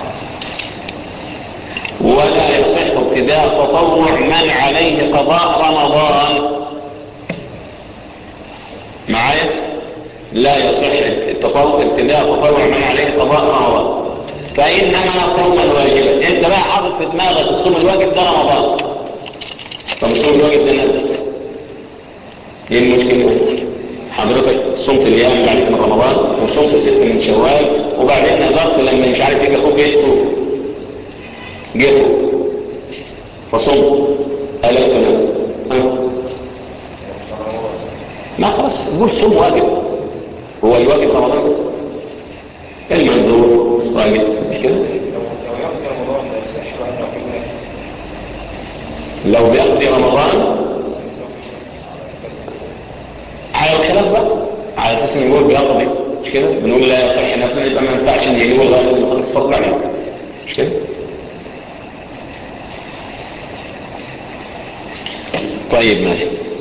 ولا يصح ابتداء تطوع من عليه قضاء رمضان معايا لا يصح التطوع ابتداء تطوع من عليه قضاء رمضان فإنما صوما واجبا انت بقى حاطط في دماغك الصوم الواجب ده رمضان طب الصوم الواجب ده نزل ايه المشكلة حضرتك صمت الايام بعد من رمضان وصمت ست من شوال وبعدين نظرت لما مش عارف يجي اخوك ايه تصوم جه فصمت قال لك انا ما خلاص قول صوم واجب هو الواجب رمضان بس المنظور واجب مش كده لو لو يقضي رمضان لا يصح أن يقول لو بيقضي رمضان على الخلاف بقى على اساس ان نقول بيقضي مش كده بنقول لا يصح نفلا يبقى ما ينفعش ان يجيبوا لغايه ما يخلص فضل عليه مش كده طيب ماشي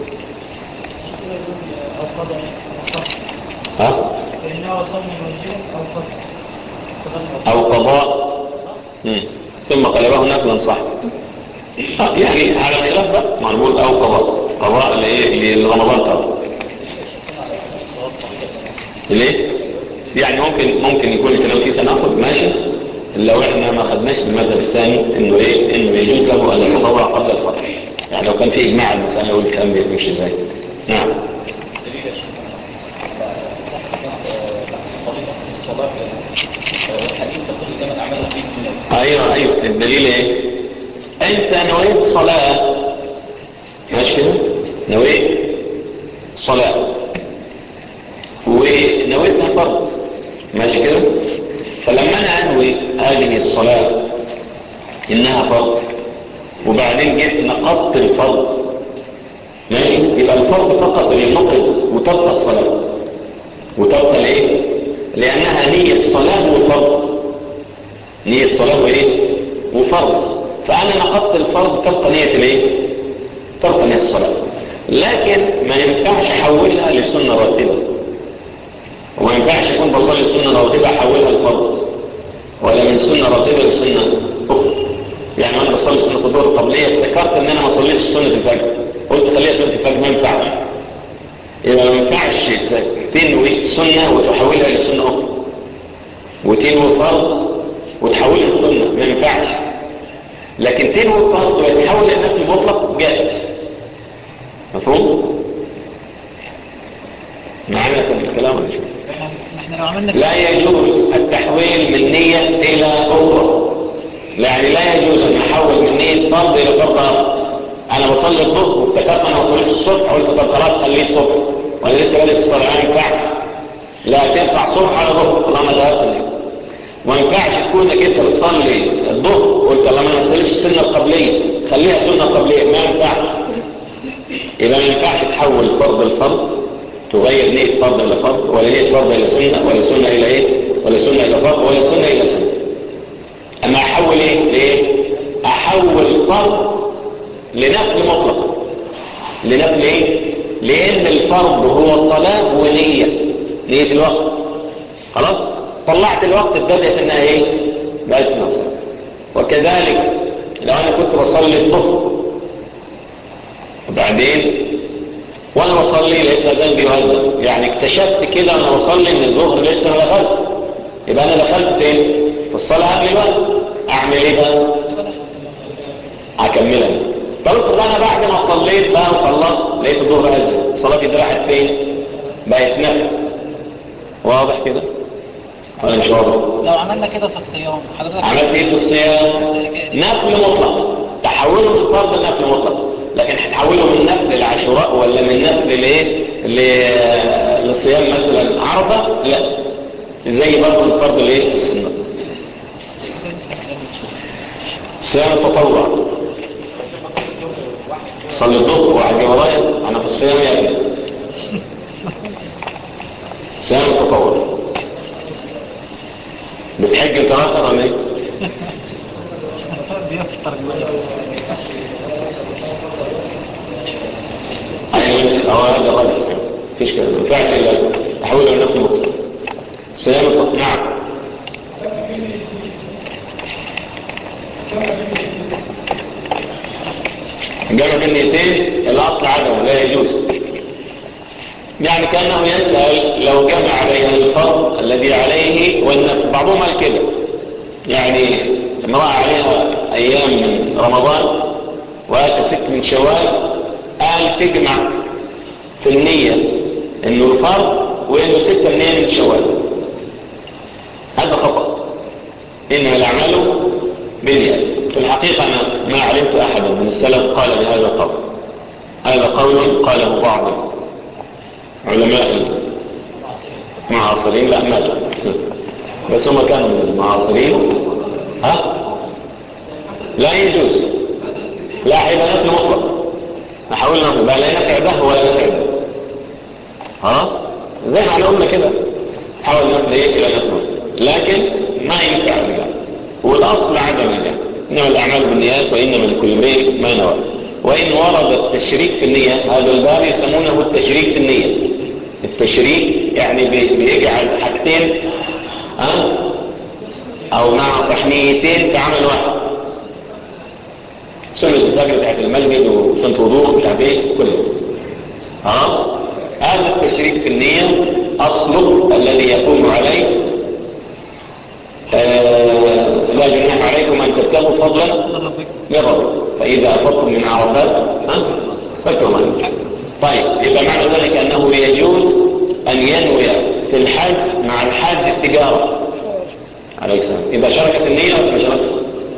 أو قضاء ها فإنه صوم واجب أو قضاء او قضاء مم. ثم قلبه نفلا صح آه، يعني على الخلاف بقى ما نقول او قضاء قضاء لايه لرمضان قضاء ليه يعني ممكن ممكن يكون الكلام فيه تناقض ماشي لو احنا ما خدناش المذهب الثاني انه ايه انه يجوز له ان يتطوع قبل الفرض يعني لو كان في اجماع المسألة يقول الكلام بيمشي ازاي نعم ايوه ايوه الدليل ايه انت نويت صلاة ماشي كده نويت صلاة ونويتها فرض ماشي كده فلما انا انوي هذه الصلاة انها فرض وبعدين جيت نقضت الفرض ماشي يبقى الفرض فقط اللي نقض وتبقى الصلاة وتبقى ليه لانها نية صلاة وفرض نية صلاة وايه وفرض فانا نقضت الفرض تبقى نية الايه تبقى نية الصلاة لكن ما ينفعش احولها لسنة راتبة وما ينفعش يكون بصلي سنة راتبة احولها لفرض ولا من سنة راتبة لسنة اخرى يعني وانا بصلي سنة الظهر قبلية افتكرت ان انا ما صليتش سنة الفجر قلت خليها سنة الفجر ما ينفعش يبقى ما ينفعش تنوي سنة وتحولها لسنة اخرى وتنوي فرض وتحولها لسنة ما ينفعش لكن تنوي فرض وتحول لنفس المطلق جائز مفهوم؟ معانا في الكلام ولا شو؟ احنا لو عملنا لا يجوز التحويل من نية إلى أخرى يعني لا يجوز أن أحول من نية فرض إلى فرض آخر أنا بصلي الظهر وافتكرت أنا ما صليتش الصبح قلت طب خلاص خليه الصبح وأنا لسه بادئ في الصلاة ما ينفعش لا تنفع صبح على ظهر طالما ده أصلي ما ينفعش تكون انك انت بتصلي الظهر قلت الله ما نصليش السنه القبليه خليها سنه قبليه ما ينفعش يبقى ما ينفعش تحول فرض الفرض تغير نية فرض إلى فرض ولا نية فرض إلى سنة ولا سنة إلى إيه ولا سنة إلى فرض ولا سنة إلى سنة أما أحول إيه ليه أحول فرض لنفل مطلق لنفل إيه لأن الفرض هو صلاة ونية نية الوقت خلاص طلعت الوقت ابتدت إنها إيه بقت نصر وكذلك لو أنا كنت بصلي الظهر وبعدين وانا بصلي لقيت الاذان بيؤذن يعني اكتشفت كده وانا بصلي ان الظهر لسه ما دخلت يبقى انا دخلت فين في الصلاه قبل الوقت اعمل ايه بقى هكملها طب افرض انا بعد ما صليت بقى وخلصت لقيت الظهر اذن صلاتي دي راحت فين بقت نفل واضح كده ولا مش واضح لو عملنا كده في الصيام حضرتك عملت ايه في الصيام نفل مطلق تحوله من فرض لنفل مطلق لكن هتحوله من نفل لعاشوراء ولا من نفل لايه ل- لصيام مثلا عرفه لا زي برضه من فرض لايه السنه صيام التطوع صلي الظهر وعجي ورايا انا في الصيام يا ابني صيام التطوع بتحج انت اكتر ولا ايه بيفطر ايوه هو هذا غلط مفيش كده ما ينفعش الا تحوله لنفس مطلق صيام التطوع نعم جمع بالنيتين الاصل عدم لا يجوز يعني كانه يسال لو جمع بين الفرض الذي عليه والنفل بعضهم قال كده يعني امراه عليها ايام من رمضان واتى ست من شوال قال تجمع في النيه انه الفرض وانه سته منين من شوال هذا خطا انما الاعمال بالنيات في الحقيقه انا ما علمت احدا من السلف قال بهذا القول هذا قول قاله بعض علماء المعاصرين لا ماتوا بس هم كانوا من المعاصرين ها لا يجوز لا هيبقى نفل مطلق نحاول نفل بقى لا نفع ده ولا نفع ده خلاص زي ما احنا قلنا كده حاول نفل ايه الى نفل لكن ما ينفع الرجال والاصل عدم الجمع انما الاعمال بالنيات وانما لكل امرئ ما نوى وان ورد التشريك في النيه هذا الباب يسمونه التشريك في النيه التشريك يعني بي- بيجعل حاجتين ها او مع صح نيتين في عمل واحد سنة الفجر بتاعت المسجد وسنة وضوء مش عارف ايه كله خلاص هذا التشريك في النية اصله الذي يكون عليه آه لا جناح عليكم ان تبتغوا فضلا من ربكم فاذا افضتم من عرفات ها فاذكروا ما ينفع. طيب يبقى معنى ذلك انه يجوز ان ينوي في الحج مع الحج التجاره عليه السلام يبقى شركه النيه ولا ما شركه؟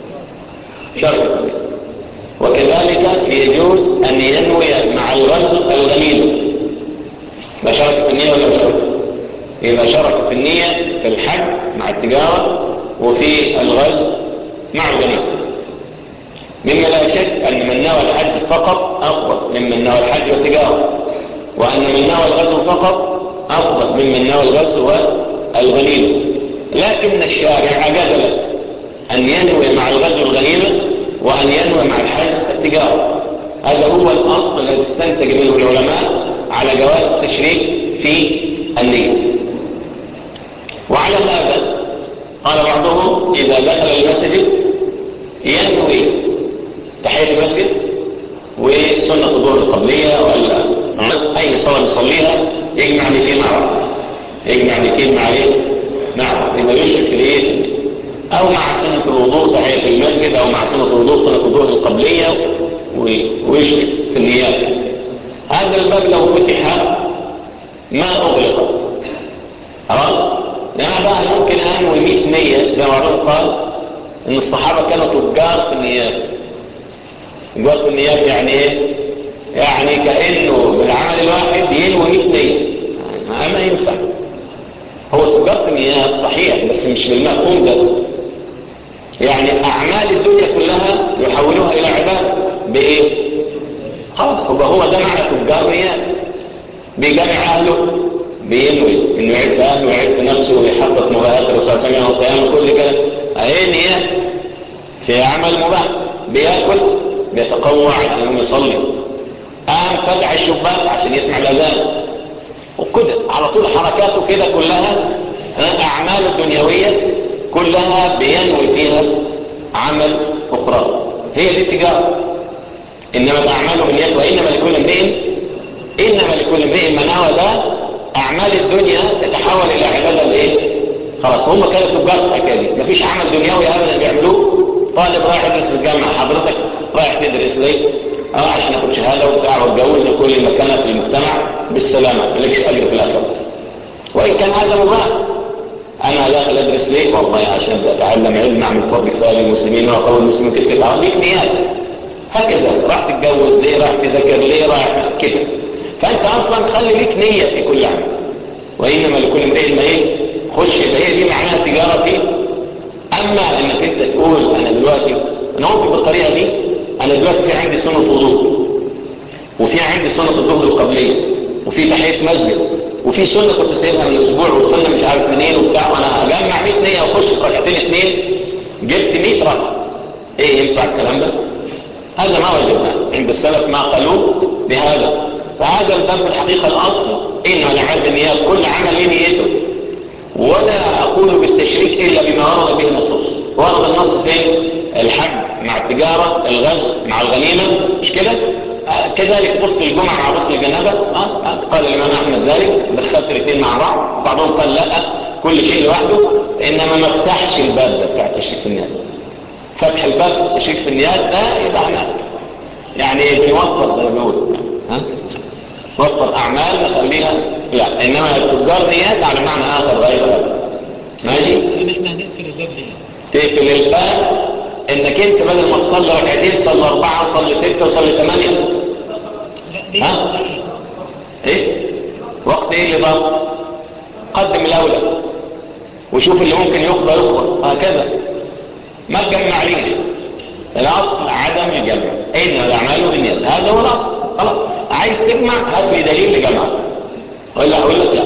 شركه النيه وكذلك يجوز أن ينوي مع الغزو الغنيمة ما شرك في النية ولا مشارك يبقى شرك في النية في الحج مع التجارة وفي الغزو مع الغنيمة مما لا شك أن من نوى الحج فقط أفضل ممن نوى الحج والتجارة وأن من نوى الغزو فقط أفضل ممن نوى الغزو والغنيمة لكن الشارع أجاز له أن ينوي مع الغزو الغنيمة وأن ينوي مع الحج التجارة هذا هو الأصل الذي استنتج منه العلماء على جواز التشريك في النية وعلى هذا قال بعضهم إذا دخل المسجد ينوي تحية المسجد وسنة الظهر القبلية ولا أي صلاة يصليها يجمع نيتين مع بعض يجمع نيتين مع ايه؟ مع بعض يبقى يشرك في الايه؟ او مع سنة الوضوء تحية المسجد او مع سنة الوضوء سنة الظهر القبلية و- ويشرك في النيات هذا الباب لو فتح ما اغلق خلاص لأن بقى ممكن انوي 100 نية زي ما بعضهم قال ان الصحابة كانوا تجار في النيات تجار في النيات يعني ايه يعني كأنه بالعمل الواحد ينوي 100 نية ما, ما ينفع هو تجار في النيات صحيح بس مش بالمفهوم ده يعني اعمال الدنيا كلها يحولوها الى عبادة بايه خلاص هو هو ده معنى تجار نيات بيجمع اهله بينوي انه يعد اهله ويعد نفسه ويحقق مباهات الرسول صلى الله عليه وسلم والقيام وكل كده اهي نيات في عمل مباح بياكل بيتقوى عشان يقوم يصلي قام فتح الشباك عشان يسمع الاذان وكده على طول حركاته كده كلها ها، اعماله الدنيويه كلها بينوي فيها عمل اخرى هي دي التجاره انما الاعمال بالنيات وانما لكل امرئ انما لكل امرئ ما نوى ده اعمال الدنيا تتحول الى عباده الايه خلاص هم كانوا تجار في الحكايه دي مفيش عمل دنيوي ابدا بيعملوه طالب رايح يدرس في الجامعة حضرتك رايح تدرس ليه؟ اه عشان اخد شهادة وبتاع واتجوز وكل مكانة في المجتمع بالسلامة مالكش اجر في الاخرة وان كان هذا مباح انا داخل ادرس ليه والله عشان اتعلم علم اعمل فضل كفايه للمسلمين واقوي المسلمين كده كده ليك نيات هكذا راح تتجوز ليه راح تذاكر ليه راح كده فانت اصلا خلي ليك نيه في كل عمل وانما لكل امرئ ما ايه خش هي دي معناها تجاره فيه اما انك انت تقول انا دلوقتي انا ممكن بالطريقه دي انا دلوقتي في عندي سنه وضوء وفي عندي سنه الظهر القبليه وفي تحيه مسجد وفي سنة كنت سايبها من اسبوع وسنة مش عارف منين وبتاع وانا اجمع 100 نية واخش في ركعتين اثنين جبت 100 ركعة ايه ينفع الكلام ده هذا ما وجدنا عند السلف ما قالوا بهذا فهذا الباب في الحقيقة الاصل انه لعد النيات كل عمل له نيته ولا اقول بالتشريك الا بما ورد به النصوص ورد النص فين الحج مع التجارة الغزو مع الغنيمة مش كده كذلك غسل الجمعة مع غسل الجنابة آه. قال الإمام أحمد ذلك دخلت الاثنين مع بعض بعضهم قال لا كل شيء لوحده إنما ما فتحش الباب ده بتاع تشريك في النيات فتح الباب تشريك في النيات ده يبقى احنا يعني بنوفر زي ما بنقول ها وفر أعمال نخليها لا إنما التجار نيات على معنى آخر غير هذا ماشي ان احنا هنقفل الباب ليه تقفل الباب انك انت بدل ما تصلي ركعتين صلي اربعة صلي ستة وصلي ثمانية لا ليه ها؟ ليه؟ ايه وقت ايه اللي ضاق قدم الاولى وشوف اللي ممكن يقضى يقضى هكذا ما تجمع ليش الاصل عدم الجمع انما الاعمال بالنيات هذا هو الاصل خلاص عايز تجمع هات لي دليل لجمع ولا اقول لك لا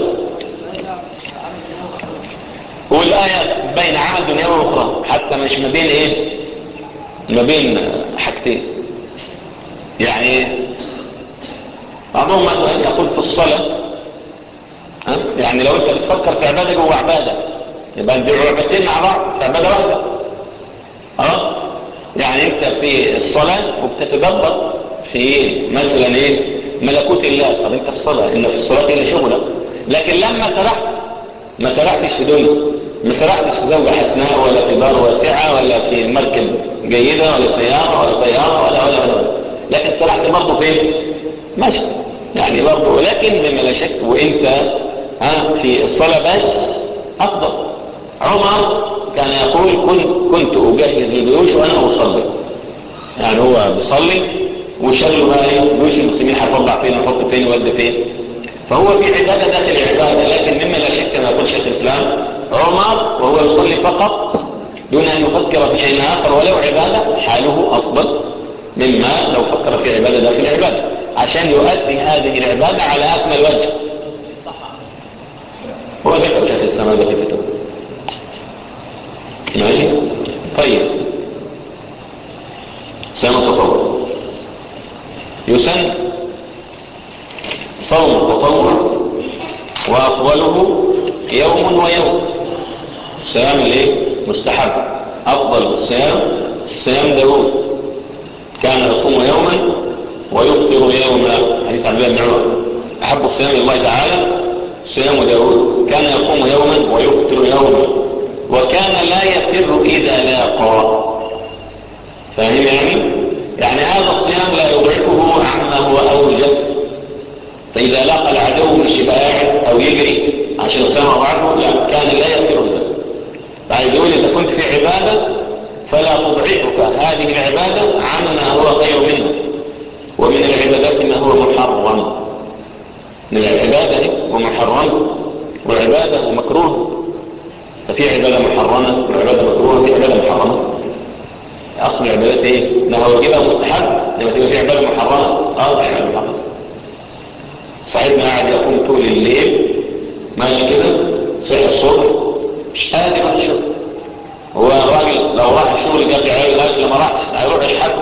والآية بين عمل دنيا وأخرى حتى مش ما بين إيه ما بين حاجتين يعني بعضهم مثلا يقول في الصلاة ها؟ يعني لو أنت بتفكر في عبادة جوه عبادة يبقى انت عبادتين مع بعض في عبادة واحدة خلاص يعني أنت في الصلاة وبتتدبر في إيه مثلا إيه ملكوت الله طب أنت في الصلاة إن في الصلاة إلا شغلة لكن لما سرحت ما سرحتش في دنيا ما سرحتش في زوجة حسناء ولا في دار واسعة ولا في مركب جيدة ولا سيارة ولا طيارة ولا ولا ولا, ولا. لكن سرحت برضه فين ماشي يعني برضه ولكن بما لا شك وانت ها في الصلاة بس افضل عمر كان يقول كنت, كنت اجهز الجيوش وانا اصلي يعني هو بيصلي وشغله بقى ايه جيوش المسلمين هتطلع فين ويحط فين ويودي فين فهو في عبادة داخل عبادة لكن مما لا شك كما يقول شيخ الإسلام عمر وهو يصلي فقط دون أن يفكر في شيء آخر ولو عبادة حاله أفضل مما لو فكر في عبادة داخل عبادة عشان يؤدي هذه العبادة على أكمل وجه هو ذكر شيخ الإسلام هذا في كتابه ماشي طيب سنتطور يسن صوم التطوع وأفضله يوم ويوم صيام الايه مستحب أفضل الصيام صيام داود كان يصوم يوما ويفطر يوما حديث عبد الله بن عمر أحب الصيام إلى الله تعالى صيام داود كان يصوم يوما ويفطر يوما وكان لا يفر إذا لاقى فاهم يعني؟ يعني هذا الصيام لا يضعفه عما هو أوجب فإذا لقى العدو مش يبقى قاعد أو يجري عشان السماء بعده لا كان لا يفر ذلك فعايز يقول إذا كنت في عبادة فلا تضعفك هذه العبادة عما هو خير منها ومن العبادات ما هو محرم من العبادة ومحرم وعبادة ومكروه ففي عبادة محرمة وعبادة مكروهة في عبادة محرمة أصل العبادات إيه؟ إنها واجبة مستحب لما تبقى في عبادة محرمة أه في عبادة محرمة صاحبنا قاعد يقوم طول الليل ماشي كده صحي الصبح مش قادر يروح الشغل هو الراجل لو راح الشغل جاب عيال الاكل ما راحش هيروح يشحت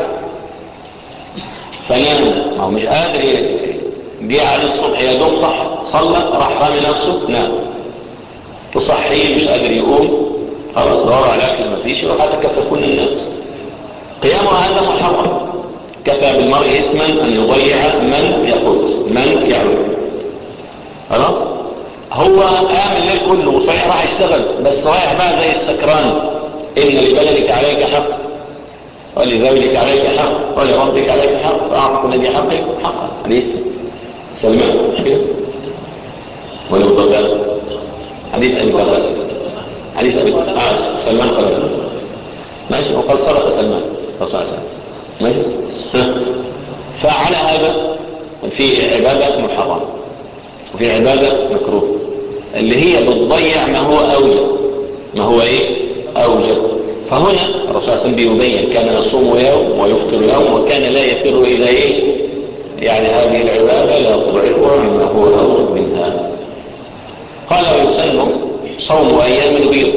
فنام ما هو مش قادر جه على الصبح يا دوب صح صلى راح رامي نفسه نام تصحيه مش قادر يقوم خلاص دور على اكل ما فيش يروح يتكففون الناس قيامه هذا محرم كفى بالمرء اثما ان يضيع من يقود من يعود خلاص هو قام الليل كله وصحيح راح يشتغل بس رايح بقى زي السكران ان لبلدك عليك حق ولذلك عليك حق ولربك عليك حق فأعطك الذي حقك حقا حديث سلمان مش كده ولا مطلق حديث أبي بكر حديث أبي آه سلمان قال ماشي وقال صدق سلمان صلى الله عليه وسلم ماشي ها. فعلى هذا في عبادة محرمة وفي عبادة مكروه اللي هي بتضيع ما هو أوجب ما هو إيه أوجب فهنا الرسول صلى الله عليه وسلم بيبين كان يصوم يوم ويفطر يوم وكان لا يفر إلى إيه يعني هذه العبادة لا تضعفه عما هو أوجب منها قال ويسن صوم أيام البيض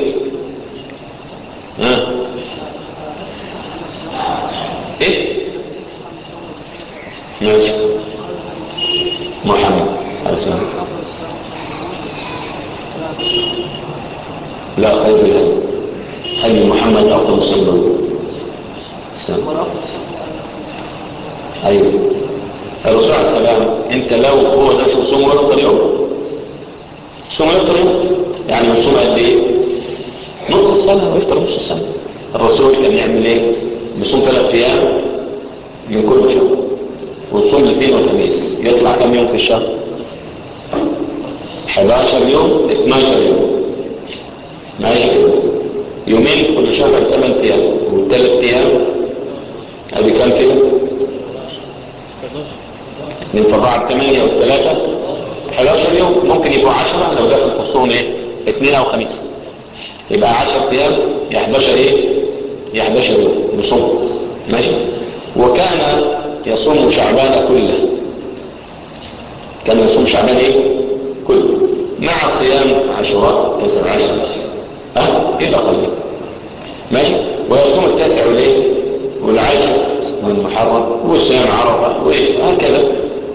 ها إيه ماشي محمد عليه السلام لا خير الهدي هدي محمد أفضل صلى الله عليه أيوه الرسول عليه السلام انت لو هو ده صوم ويفطر يوم صوم ويفطر يوم يعني يصوم قد ايه نص السنة ويفطر نص السنة الرسول كان يعمل ايه بيصوم ثلاث ايام من كل شهر ويصوم الاثنين والخميس يطلع كم يوم في الشهر 11 يوم 12 يوم ماشي كده يومين كل شهر 8 ايام والثلاث ايام ادي كام كده من فضاعة 8 والثلاثة 11 يوم ممكن يبقوا 10 لو دخل في وسطهم ايه اثنين او خميس يبقى 10 ايام يا 11 ايه يا 11 يوم بصوم ماشي وكان يصوم شعبان كله كان يصوم شعبان ايه كله مع صيام عاشوراء كسر عشر ها يبقى خليه ماشي ويصوم التاسع والايه والعاشر من محرم وصيام عرفه وهكذا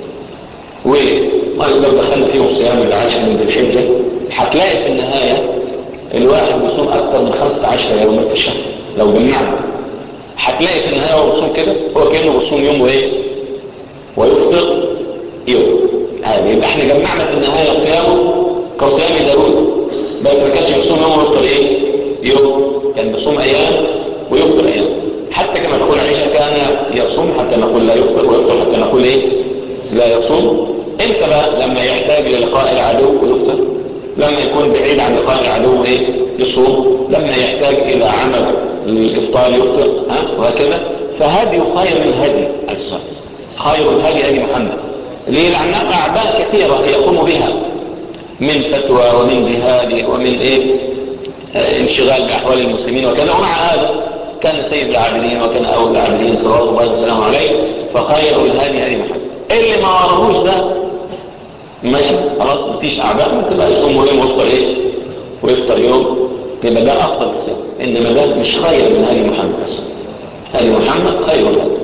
ولو دخلنا فيهم صيام العاشر من ذي الحجه هتلاقي في النهايه الواحد بيصوم اكثر من 15 يوما في الشهر لو جمعنا هتلاقي في النهايه هو بيصوم كده هو كانه بيصوم يوم وايه ويفطر يوم هذه يبقى احنا جمعنا في النهايه صيامه كصيام داوود بس ما كانش بيصوم يوم ويفطر ايه يوم كان بيصوم ايام ويفطر ايام حتى كما تقول عائشه كان يصوم حتى نقول لا يفطر ويفطر حتى نقول ايه لا يصوم امتى بقى لما يحتاج للقاء العدو ويفطر لما يكون بعيد عن لقاء العدو ايه يصوم لما يحتاج الى عمل الافطار يفطر ها وهكذا فهدي خير من هدي الصلاة خير الهدي هدي محمد ليه لأنها أعباء كثيرة يقوم بها من فتوى ومن جهاد ومن إيه آه انشغال بأحوال المسلمين وكذا ومع هذا كان سيد العابدين وكان أول العابدين صلى الله عليه وسلم عليه فخير الهدي هدي محمد اللي ما وراهوش ده ماشي خلاص مفيش أعباء ممكن بقى يصوم يوم ويفطر إيه ويفطر يوم يبقى ده أفضل الصيام إنما ده مش خير من هدي محمد أصلا هدي محمد خير الهدي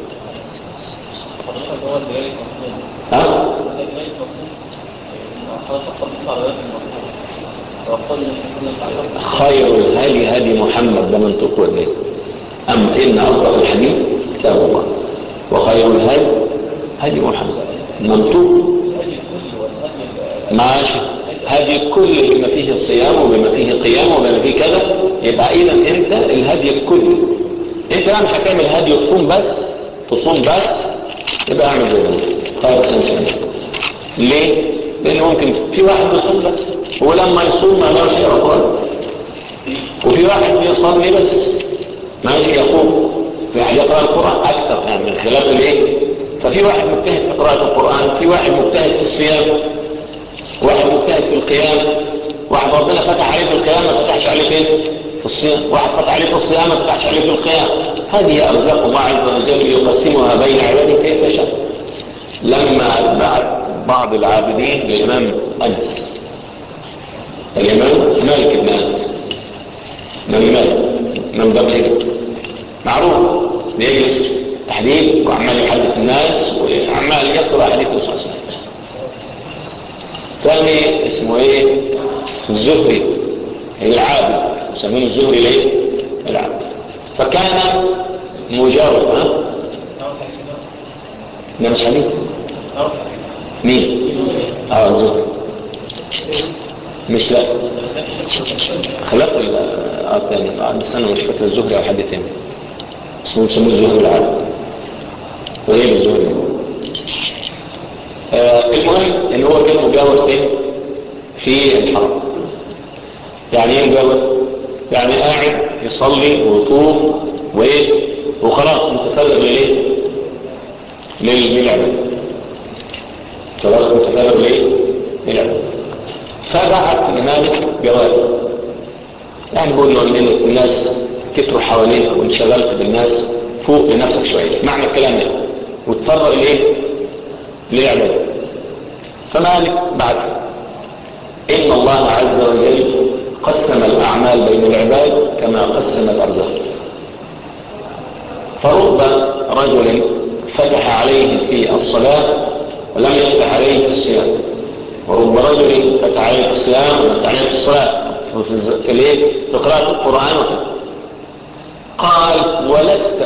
ها؟ خير الهدي هدي محمد ده منطق ولا ايه؟ أما إن أصدق الحديث كتاب الله وخير الهدي هدي محمد منطوق ماشي هدي كل بما فيه الصيام وبما فيه قيام وبما فيه كذا يبقى إذا أنت الهدي الكلي أنت لا مش هتعمل هدي وتصوم بس تصوم بس يبقى اعمل زي ده خير سنسان ليه؟ لأن ممكن في واحد بيصوم بس ولما يصوم ما يقدرش يقرا قرآن وفي واحد بيصلي بس ماشي يقوم في واحد يقرأ القرآن أكثر يعني من خلاف الايه؟ ففي واحد مجتهد في قراءة القرآن في واحد مجتهد في الصيام واحد مجتهد في القيام واحد ربنا فتح عليه في القيام ما فتحش عليه فين في الصيام واحد فتح عليه في الصيام ما فتحش عليه في القيام هذه أرزاق الله عز وجل يقسمها بين عباده كيف يشاء لما بعد بعض العابدين للإمام أنس الإمام مالك بن أنس من مالك من باب الهجر معروف بيجلس تحديد وعمال يحدث الناس وعمال يقرأ حديث الرسول صلى الله عليه وسلم ثاني اسمه ايه الزهري العابد يسمونه الزهري ليه العابد فكان مجاور ها ده مش حديث مين اه الزهري مش لا خلاف الثاني بعد سنة مش فاكر الزهري او حد ثاني اسمه يسموه الزهد العام وايه بالزهد آه المهم ان هو كان مجاور فين في الحرم يعني ايه مجاور يعني قاعد يصلي ويطوف وايه وخلاص متفرغ للايه للعبادة خلاص متفرغ ليه للعبادة فبعت لمالك جواب يعني بقول له ان الناس كتروا حواليك وانشغلت بالناس فوق لنفسك شوية معنى الكلام ده وتفرغ ليه للعبادة فمالك بعد إن الله عز وجل قسم الأعمال بين العباد كما قسم الأرزاق فرب رجل فتح عليه في الصلاة ولم يفتح عليه في الصيام ورب رجل فتح عليه في الصيام ولم يفتح عليه في الصلاة في الايه في قراءة القرآن وكذا قال ولست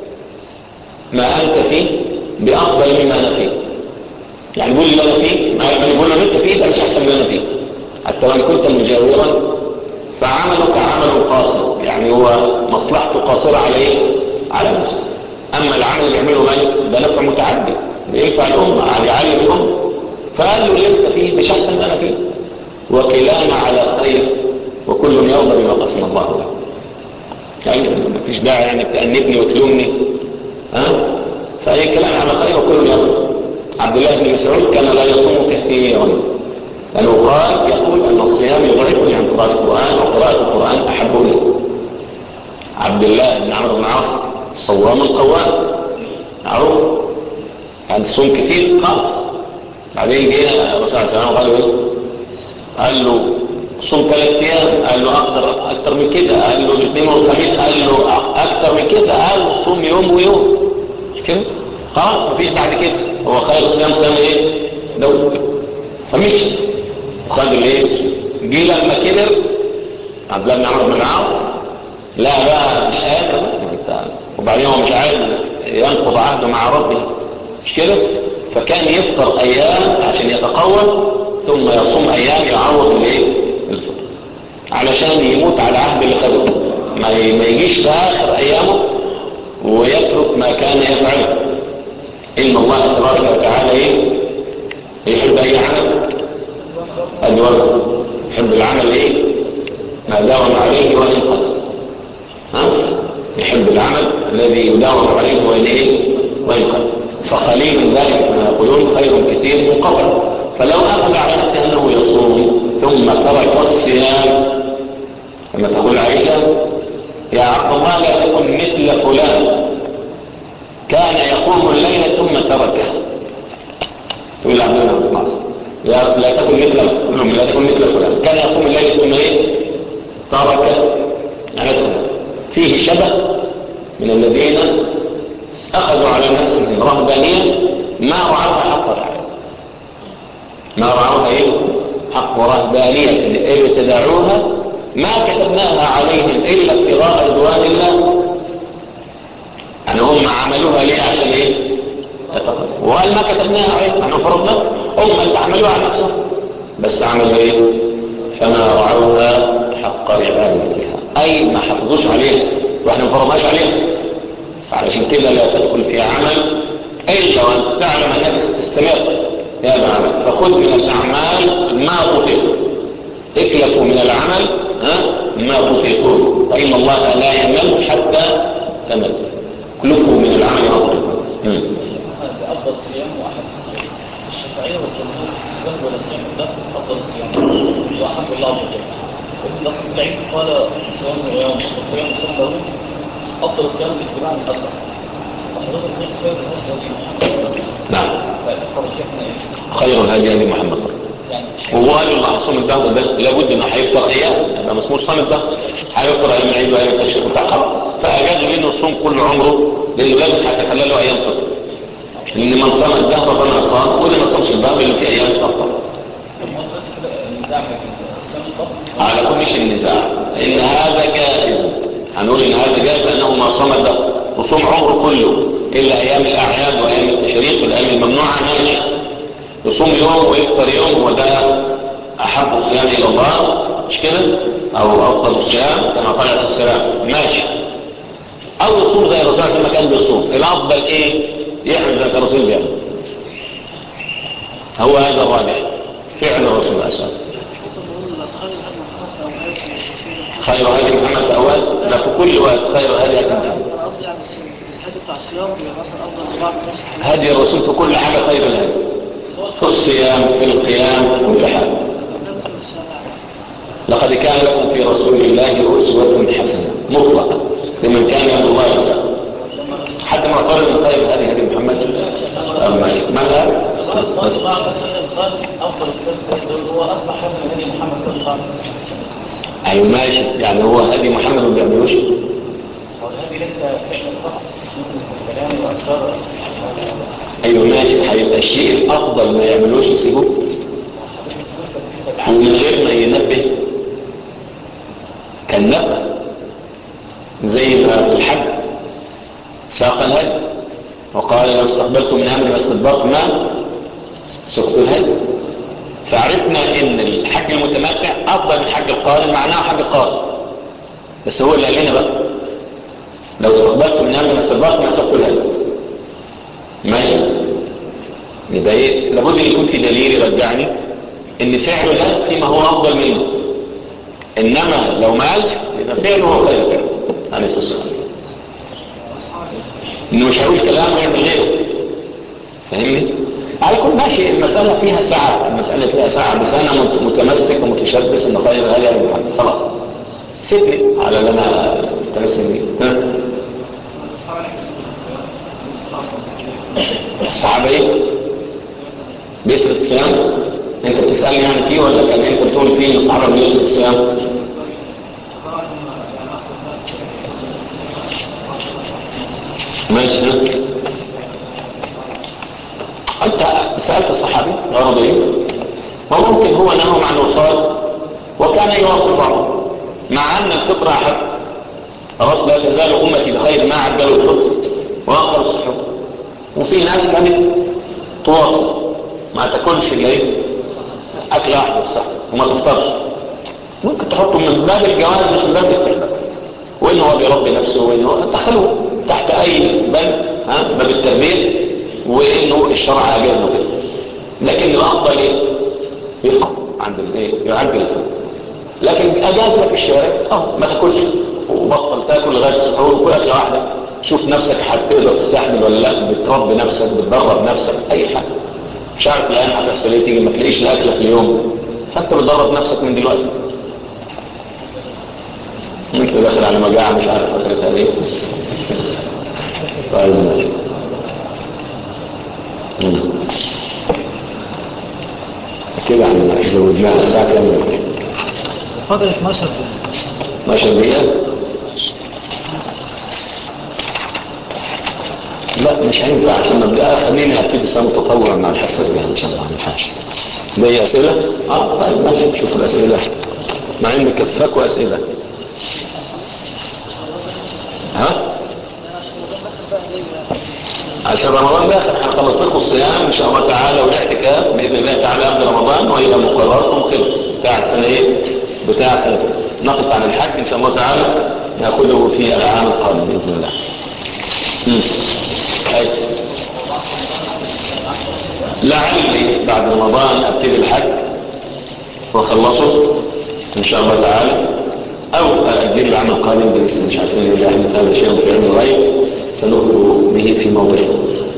ما أنت فيه بأفضل مما أنا فيه يعني قول اللي أنا فيه ما يقول اللي أنت فيه ده مش أحسن من اللي أنا فيه حتى وإن كنت مجاورا فعملك عمل قاصر يعني هو مصلحته قاصرة على إيه؟ على نفسه أما العمل اللي يعمله مالك ده نفع متعدي بينفع الأمة يعني يعلم الأمة فقال له اللي أنت فيه مش أحسن من أنا فيه وكلانا على خير وكل يرضى بما قسم الله له يعني مفيش داعي يعني تأنبني وتلومني ها فأي كلام على خير وكل يرضى عبد الله بن مسعود كان لا يصوم كثيرا لأنه قال يقول أن الصيام يضعفني عن قراءة القرآن وقراءة القرآن أحب لي عبد الله بن عمرو بن عاص صوام قوام معروف كان صوم كتير خالص بعدين جه الرسول عليه السلام قال له ايه قال له صوم ثلاث ايام قال له اكتر اكتر من كده قال له الاثنين والخميس قال له اكتر من كده قال له صوم يوم ويوم مش كده خلاص مفيش بعد كده هو خير الصيام صيام ايه داود فمشي وخد الايه جه لما كبر عبد الله بن عمرو بن العاص لا بقى مش قادر وبعدين هو مش عايز ينقض عهده مع ربه مش كده فكان يفطر ايام عشان يتقوى ثم يصوم ايام يعوض الايه الفطر علشان يموت على عهد اللي خده ما ما يجيش في اخر ايامه ويترك ما كان يفعله ان الله تبارك وتعالى ايه يحب اي عمل الوقت يحب العمل ايه ما داوم عليه وان قدر ها يحب العمل الذي يداوم عليه وان ايه وان قدر فقليل ذلك ما يقولون خير كثير منقطع فلو اخذ على نفسه انه يصوم ثم ترك الصيام كما تقول عائشه يا عبد الله لا تكن مثل فلان كان يقوم الليل ثم تركه تقول عبد الله بن عاصم يا لا تكن مثل كلهم لا تكن مثل فلان كان يقوم الليل ثم ايه ترك يعني فيه شبه من الذين اخذوا على نفسهم رهبانية ما رعوها حق رعاية ما رعوها ايه حق رهبانية اللي ابتدعوها ما كتبناها عليهم الا ابتغاء رضوان الله يعني هم عملوها ليه عشان ايه وقال ما كتبناها عليهم احنا فرضنا هم اللي عملوها على نفسهم بس عملوا ايه فما رعوها حق رعايتها اي ما حفظوش عليها واحنا ما فرضناش عليها فعلشان كده لا تدخل في عمل الا وانت تعلم انك ستستمر في هذا العمل فخذ من الاعمال ما تطيق اكلفوا من العمل ها ما تطيقون فان الله لا يمل حتى تمل كلفوا من العمل ما تطيقون أفضل صيام وأحب الصيام الشافعية والجمهور ذهب ولا صيام ده أفضل الصيام وأحب الله عز وجل ابن العيد قال صيام يوم وصيام صيام داوود أفضل الصيام باتباع الأسرع وحضرتك قلت خير الهدى نعم فرجحنا إيه؟ خير الهدي هدي محمد يعني وهو قال له اللي صوم الدهر ده لابد انه هيفطر ايام يبقى ما اسموش صوم الدهر هيفطر ايام العيد وايام التشريق بتاع خلاص فاجازوا منه الصوم كل عمره لانه لازم هيتخلى له ايام فطر لان من صام الدهر فما صام واللي ما صامش الدهر اللي فيه ايام فطر النزاع في الصيام الطبع على كل شيء النزاع ان هذا جائز هنقول ان هذا جائز لانه ما صام الدهر وصوم عمره كله الا ايام الاعياد وايام التشريق والايام الممنوعه ماشي يصوم يوم ويفطر يوم وده احب الصيام الى الله مش كده او افضل الصيام كما قال عليه السلام ماشي او يصوم زي الرسول صلى الله عليه وسلم كان بيصوم الافضل ايه يعمل زي ما الرسول بيعمل هو هذا الراجح فعل الرسول صلى الله عليه وسلم خير هدي محمد أول لا في كل وقت خير هدي محمد هدي الرسول في كل حاجة خير الهدي في الصيام في القيام في كل حاجة لقد كان لكم في رسول الله أسوة حسنة مطلقة لمن كان يرجو الله واليوم حتى ما قال من خير هدي هدي محمد أما ماذا؟ أفضل الثالث هو أصبح حسن هدي محمد صلى الله عليه وسلم ايوه ماشي يعني هو هدي محمد ما بيعملوش وهذه ليس فعلا فقط كلام وأسرار ايوه ماشي هيبقى الشيء الافضل ما يعملوش يسيبوه ومن غير ما ينبه كان نبه زي ما في الحج ساق الهدي وقال لو استقبلت من امري ما استدبرت ما سقت الهدي فعرفنا ان الحج المتمتع افضل من حج القارن معناه حج القارن بس هو اللي قال لنا بقى لو استقبلت من امري ما استدبرت ما سقت الهدي ماشي يبقى ايه لابد ان يكون في دليل يرجعني ان فعله ده فيما هو افضل منه انما لو ما قالش يبقى فعله هو خير فعله عليه الصلاه والسلام انه مش هيقول كلام ويعمل غيره فاهمني على كل ماشي المسألة فيها ساعة المسألة فيها ساعة بس أنا مت- متمسك ومتشبث إن خير هذا يا محمد خلاص سيبني على اللي أنا متمسك بيه ها؟ الصحابة إيه؟ بيسرق الصيام أنت بتسألني يعني فيه ولا كان أنت بتقول فيه إن الصحابة بيسرق الصيام؟ ماشي ها؟ أنت سألت الصحابي غرض إيه؟ وممكن هو نههم عن الوصال وكان يواصل بعضهم مع أن الفطرة أحد خلاص لا تزال أمتي بخير ما عدلوا الفطر وأنقروا السحور وفي ناس كانت تواصل ما تاكلش الليل أكل واحد صح وما تفطرش ممكن تحطه من باب الجواز مش من باب الاستحباب وإنه هو بيربي نفسه وإنه دخلوه تحت أي بند ها باب التربية وإنه الشرع أجازه كده لكن الأفضل إيه؟ يفقه عند الإيه؟ يعجل الفطر لكن أجاز لك الشارع أه ما تاكلش وبطل تاكل لغاية السحور وكل أكلة واحدة شوف نفسك هتقدر تستحمل ولا لا بتربي نفسك بتدرب نفسك أي حاجة مش عارف الآن هتحصل إيه تيجي ما تلاقيش لأكلك اليوم فأنت بتدرب نفسك من دلوقتي انت داخل على مجاعة مش عارف اخرتها ايه طيب ماشي مم. كده عم زودناها الساعة كام فاضل 12 دقيقة 12 دقيقة لا مش هينفع عشان نبدأ خليني ابتدي سنة تطور مع الحصة دي ان شاء الله ما ينفعش ده هي اسئلة؟ اه طيب ماشي شوف الاسئلة مع ان كفاك واسئلة ها؟ عشان رمضان داخل هنخلص لكم الصيام ان شاء الله تعالى والاعتكاف باذن الله تعالى قبل رمضان والى مقرركم خلص بتاع السنه ايه؟ بتاع سنه نقف عن الحج ان شاء الله تعالى ناخذه في العام القادم باذن الله. امم أي. لعلي بعد رمضان ابتدي الحج واخلصه ان شاء الله تعالى او اجل العام القادم ده لسه مش عارفين اذا احدث هذا الشيء في علم الغيب سنخبر به في موضعه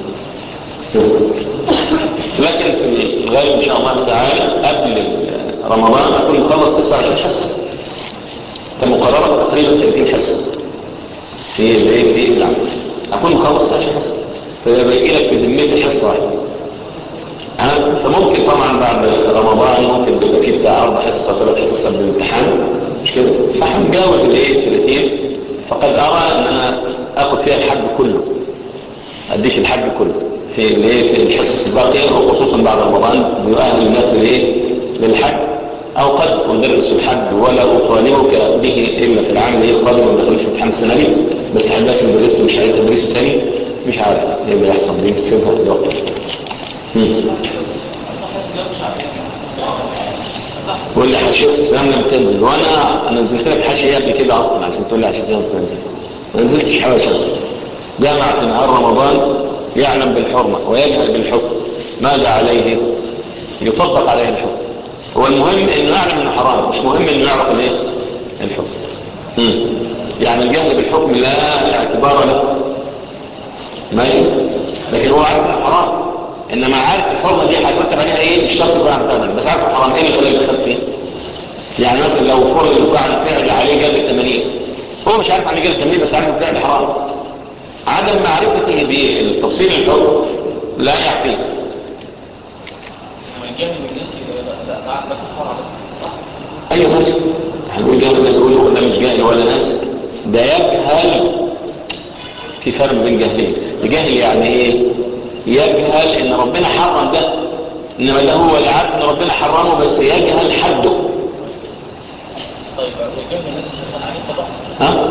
لكن في الغالب ان شاء الله تعالى قبل رمضان اكون مخلص 29 حصه كمقرره تقريبا 30 حصه في الايه في العمل اكون مخلص 29 حصه فيبقى لك بذمتي حصه واحده ها؟ فممكن طبعا بعد رمضان ممكن بيبقى فيه بتاع اربع حصص ثلاث حصص قبل الامتحان مش كده فهنجاوز الايه 30 فقد ارى ان انا اخد فيها الحج كله اديك الحج كله في الايه في الحصص الباقيه وخصوصا بعد رمضان بيؤهل الناس للايه للحج او قد ادرس الحج ولا اطالبك به الا في العام اللي القادم ما دخلش امتحان السنه دي بس هندسه ندرسه مش هيك تدريسه تاني مش عارف ايه اللي يحصل دي تسيبها في الوقت واللي حاشيه السلام لم تنزل وانا نزلت لك حاشيه قبل كده اصلا عشان تقول لي عشان تنزل ما نزلتش حوالي شمس جامع في نهار رمضان يعلم بالحرمة ويجهل بالحكم ماذا عليه يطبق عليه الحكم هو المهم انه يعلم انه حرام مش مهم انه يعرف الايه الحكم مم. يعني الجهل بالحكم لا اعتبار له ماشي لكن هو عارف انه حرام انما عارف الحرمه دي هيترتب عليها ايه الشرط بتاع مثلا بس عارف الحرام ايه اللي خلاه يدخل فيه يعني مثلا لو فرض الفعل فعل عليه جلد 80 هو مش عارف عليه جلد 80 بس عارف الفعل حرام عدم معرفته بالتفصيل الحكم لا يعفيه لما الجاهل بالناس لا لا ده كفار عليه اي ناس هنقول جاهل الناس يقولوا ده مش جاهل ولا ناس ده يجهل في فرق بين جهلين الجهل يعني ايه يجهل ان ربنا حرم ده انما ده هو اللي عارف ان ربنا حرمه بس يجهل حده طيب الجاهل بالناس يشتغل عليه طبعا ها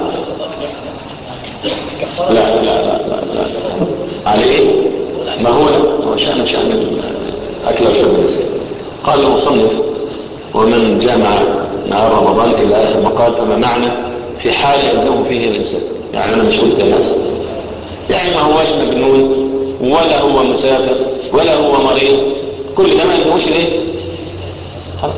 لا لا لا لا, لا. على ايه ما هو هو شأن شأن الاكل والشرب النساء قال المصنف ومن جامع نهار رمضان الى اخر مقال فما معنى في حال يلزمه فيه الانسان يعني انا مش قلت ناس يعني ما هوش مجنون ولا هو مسافر ولا هو مريض كل ده ما يلزموش ليه خلاص.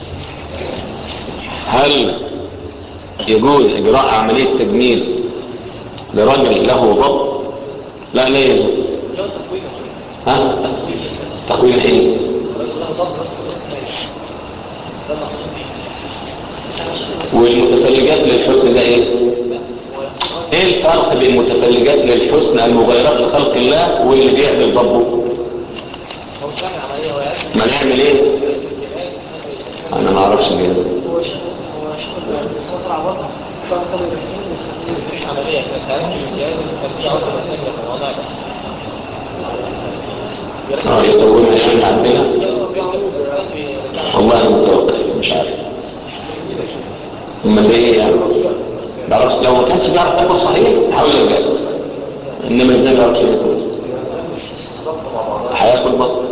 هل يجوز اجراء عملية تجميل لرجل له ضب لا لا يجوز ها تقويم ايه والمتفلجات للحسن ده ايه ايه الفرق بين المتفلجات للحسن المغيرات لخلق الله واللي بيعمل ضبه ما نعمل ايه انا ما اعرفش الجهاز مفيش عملية كانت عارف الجهاز كان في عودة مساجة في الموضوع بس اه يطولنا يعني عندنا والله انا متوقف مش عارف اما ده ايه يعني بعرفش لو ما كانش بيعرف تاكل صحيح حاول يرجع انما ازاي ما يعرفش ياكل هياكل بطن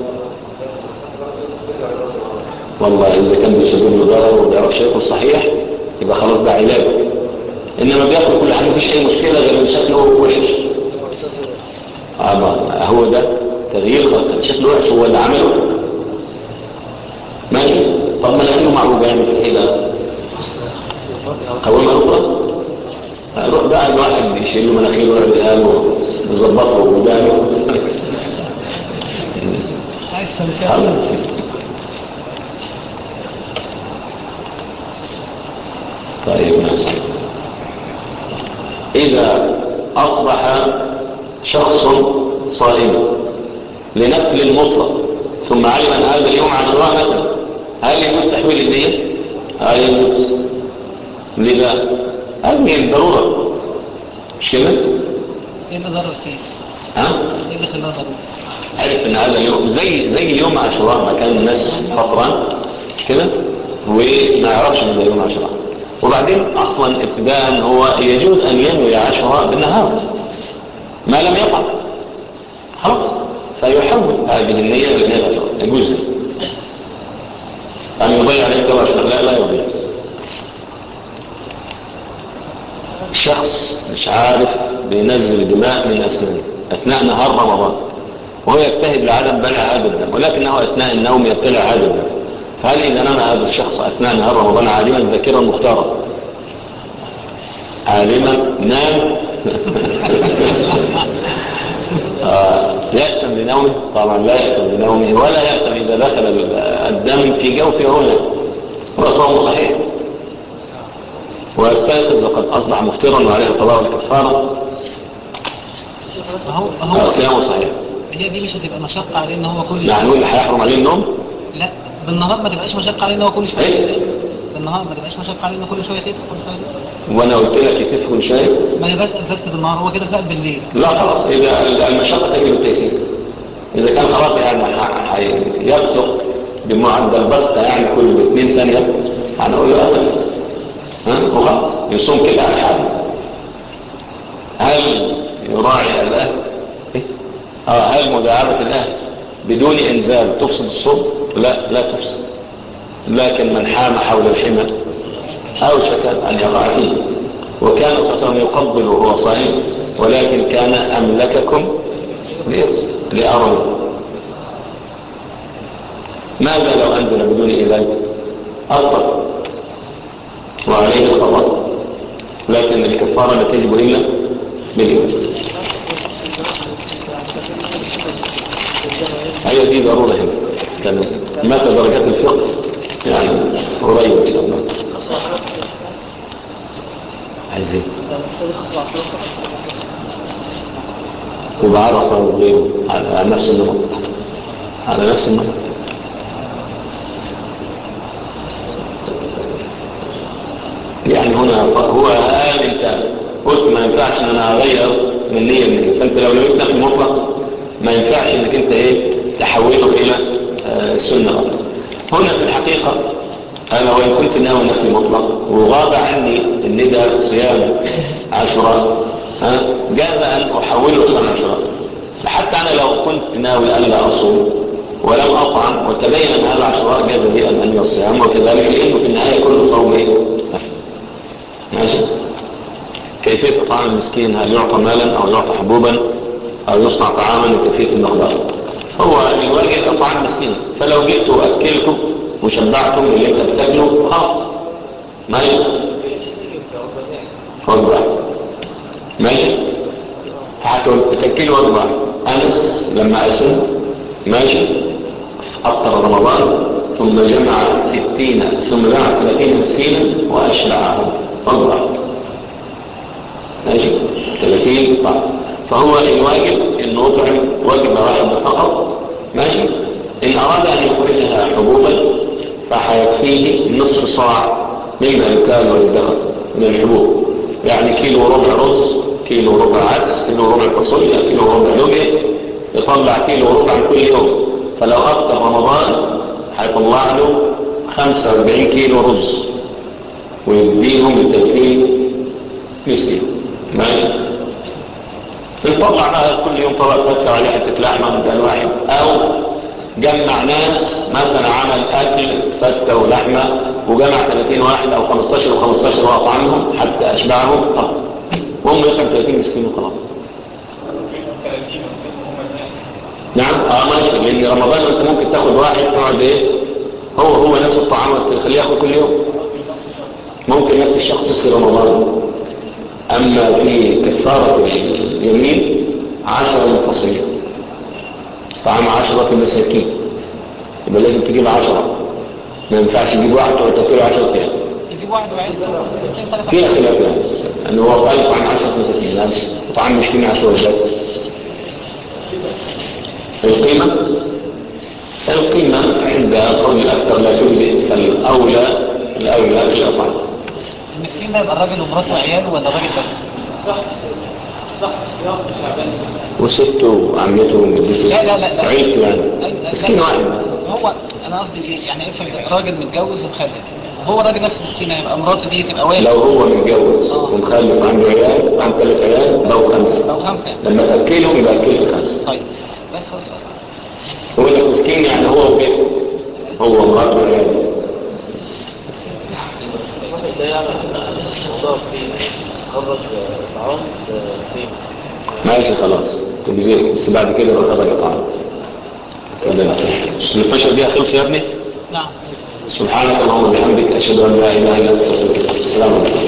والله اذا كان بيسبب له ضرر وما بيعرفش ياكل صحيح يبقى خلاص ده علاج انما بياكل كل حاجه مفيش اي مشكله غير ان شكله وحش آه هو ده تغيير خلق شكله وحش هو اللي عمله ماشي طب مناخيره معروفه يعمل في ايه بقى قوامها ركبه روح بقى الواحد يشيل له مناخيره ويعملها له يظبطه ودانه خلاص. طيب ماشي إذا أصبح شخص صائما لنفل المطلق ثم علم أن هذا اليوم عاشوراء مثلا هل يجوز تحويل النية؟ هل يجوز؟ ليه بقى؟ هذه الضرورة مش كده؟ ايه اللي ضرر فيه؟ ها؟ ايه اللي خلاه ضرر؟ عرف ان هذا اليوم زي زي يوم عاشوراء ما كان الناس فطران كده وما يعرفش ان ده يوم عاشوراء وبعدين اصلا ابتداء هو يجوز ان ينوي عاشوراء بالنهار ما لم يقع خلاص فيحول هذه النية الى نية عاشوراء يجوز له. ان يضيع عليه جو عاشوراء لا لا يضيع شخص مش عارف بينزل دماء من اسنانه اثناء نهار رمضان وهو يجتهد لعدم بلع هذا الدم ولكنه اثناء النوم يبتلع هذا الدم هل اذا نام هذا الشخص اثناء نهار رمضان عالما ذاكرا مختارا عالما نام آه، يأتم لنومه طبعا لا يأتم لنومه ولا يأتم إذا دخل الدم في جوفه هنا وصومه صحيح ويستيقظ وقد أصبح مفترا وعليه قضاء الكفارة هو آه، هو صيامه صحيح هي دي مش هتبقى مشقة عليه ان هو كل يعني نقول هيحرم عليه النوم لا بالنهار ما تبقاش مشقة عليه ان هو كل شوية إيه؟ يتقل. بالنهار ما تبقاش مشقة عليه ان كل شوية يتقل، كل شوية يتقل. وانا قلت لك تدخل شيء ما انا بسأل بس بالنهار هو كده سأل بالليل لا خلاص اذا المشقة تجد التيسير اذا كان خلاص يعني ح- هيبصق بمعدل بسطة يعني كل 2 ثانية هنقول له أقل ها وخلاص يصوم كده على حاله هل يراعي الاهل إيه؟ اه هل مداعبة الاهل بدون انزال تفسد الصوم لا لا تفسد لكن من حام حول الحمى اوشك ان يقع فيه وكان صلى الله عليه وسلم يقبل وهو صائم ولكن كان أملككم لأرض ماذا لو أنزل بدون إذن أفضل وعليه القضاء لكن الكفارة لا تجب إلا بالإذن هي دي ضرورة هنا كان متى درجات الفقه يعني قريب إن شاء الله عايزين وبعرف وغيره على نفس النمط على نفس النمط يعني هنا هو قال انت قلت ما ينفعش ان انا اغير من نية من فانت لو لقيت نفي مطلق ما ينفعش انك انت ايه تحوله الى آه السنة اكتر هنا في الحقيقة انا وان كنت ناوي نفي مطلق وغاب عني ان ده صيام عاشوراء ها جاز ان احوله صيام عاشوراء حتى انا لو كنت ناوي الا اصوم ولم اطعم وتبين ان هذا عاشوراء جاز لي ان انوي الصيام وكذلك لانه في النهايه كله صوم ايه ماشي كيفيه اطعام المسكين هل يعطى مالا او يعطى حبوبا او يصنع طعاما وكيفيه المقدار هو الواجب اطعام مسكين فلو جئت واكلكم وشبعتم اللي انت بتاكله خلاص ماشي وجبه ماشي هتقول تاكلوا وجبه انس لما اسن ماشي افطر رمضان ثم جمع ستين ثم جمع ثلاثين مسكينا واشبعهم وجبه ماشي ثلاثين طعام فهو الواجب انه يطعم وجبه واحده فقط ماشي ان اراد ان يخرجها حبوبا فحيكفيه نصف صاع مما يكال ويدخل من الحبوب يعني كيلو ربع رز كيلو ربع عدس كيلو ربع فاصوليا كيلو ربع لوبيا يطلع كيلو ربع كل يوم فلو افطر رمضان هيطلع له 45 كيلو رز ويديهم ل 30 مسكين ماشي نطلع بقى كل يوم طلع فتة عليه حتة لحمة من كان واحد او جمع ناس مثلا عمل اكل فتة ولحمة وجمع 30 واحد او 15 و15 وقف عنهم حتى اشبعهم طب وهم يطلع 30 مسكين وخلاص نعم اه ماشي لان رمضان انت ممكن تاخد واحد تقعد ايه هو هو نفس الطعام تخليه ياكل كل يوم ممكن نفس الشخص في رمضان اما في كفارة اليمين عشرة منفصلين طعام عشرة مساكين يبقى لازم تجيب عشرة ما ينفعش تجيب واحد تقعد تاكله عشرة ايام يجيب واحد وعيد فيها خلاف يعني ان هو قال طعام عشرة مساكين لا طعام مسكين عشرة وجبات القيمة القيمة عند قول الأكثر لا تجزئ فالأولى الأولى الأطعم المسكين ده يبقى الراجل ومراته وعياله ولا الراجل بس؟ صح صح سياق شعبان وسته وعمته وجدته لا لا لا لا عيلته يعني لا- مسكين لا. واحد هو انا قصدي ايه يعني افرض راجل متجوز ومخلف هو راجل نفسه مسكين هيبقى مراته دي تبقى واحد لو هو متجوز ومخلف عنده عيال وعنده ثلاث عيال لو خمسة لو خمسه يعني لما تأكلهم يبقى أكلت خمسة طيب بس هو السؤال هو لك مسكين يعني هو وبيته هو ومراته وعياله واحد لا يعمل موضوع في خرج طعام في ماشي خلاص تجزيه بس بعد كده بقى خرج طعام كده الفشل دي خلص يا ابني نعم سبحانك اللهم وبحمدك أشهد أن لا إله إلا أنت أستغفرك السلام عليكم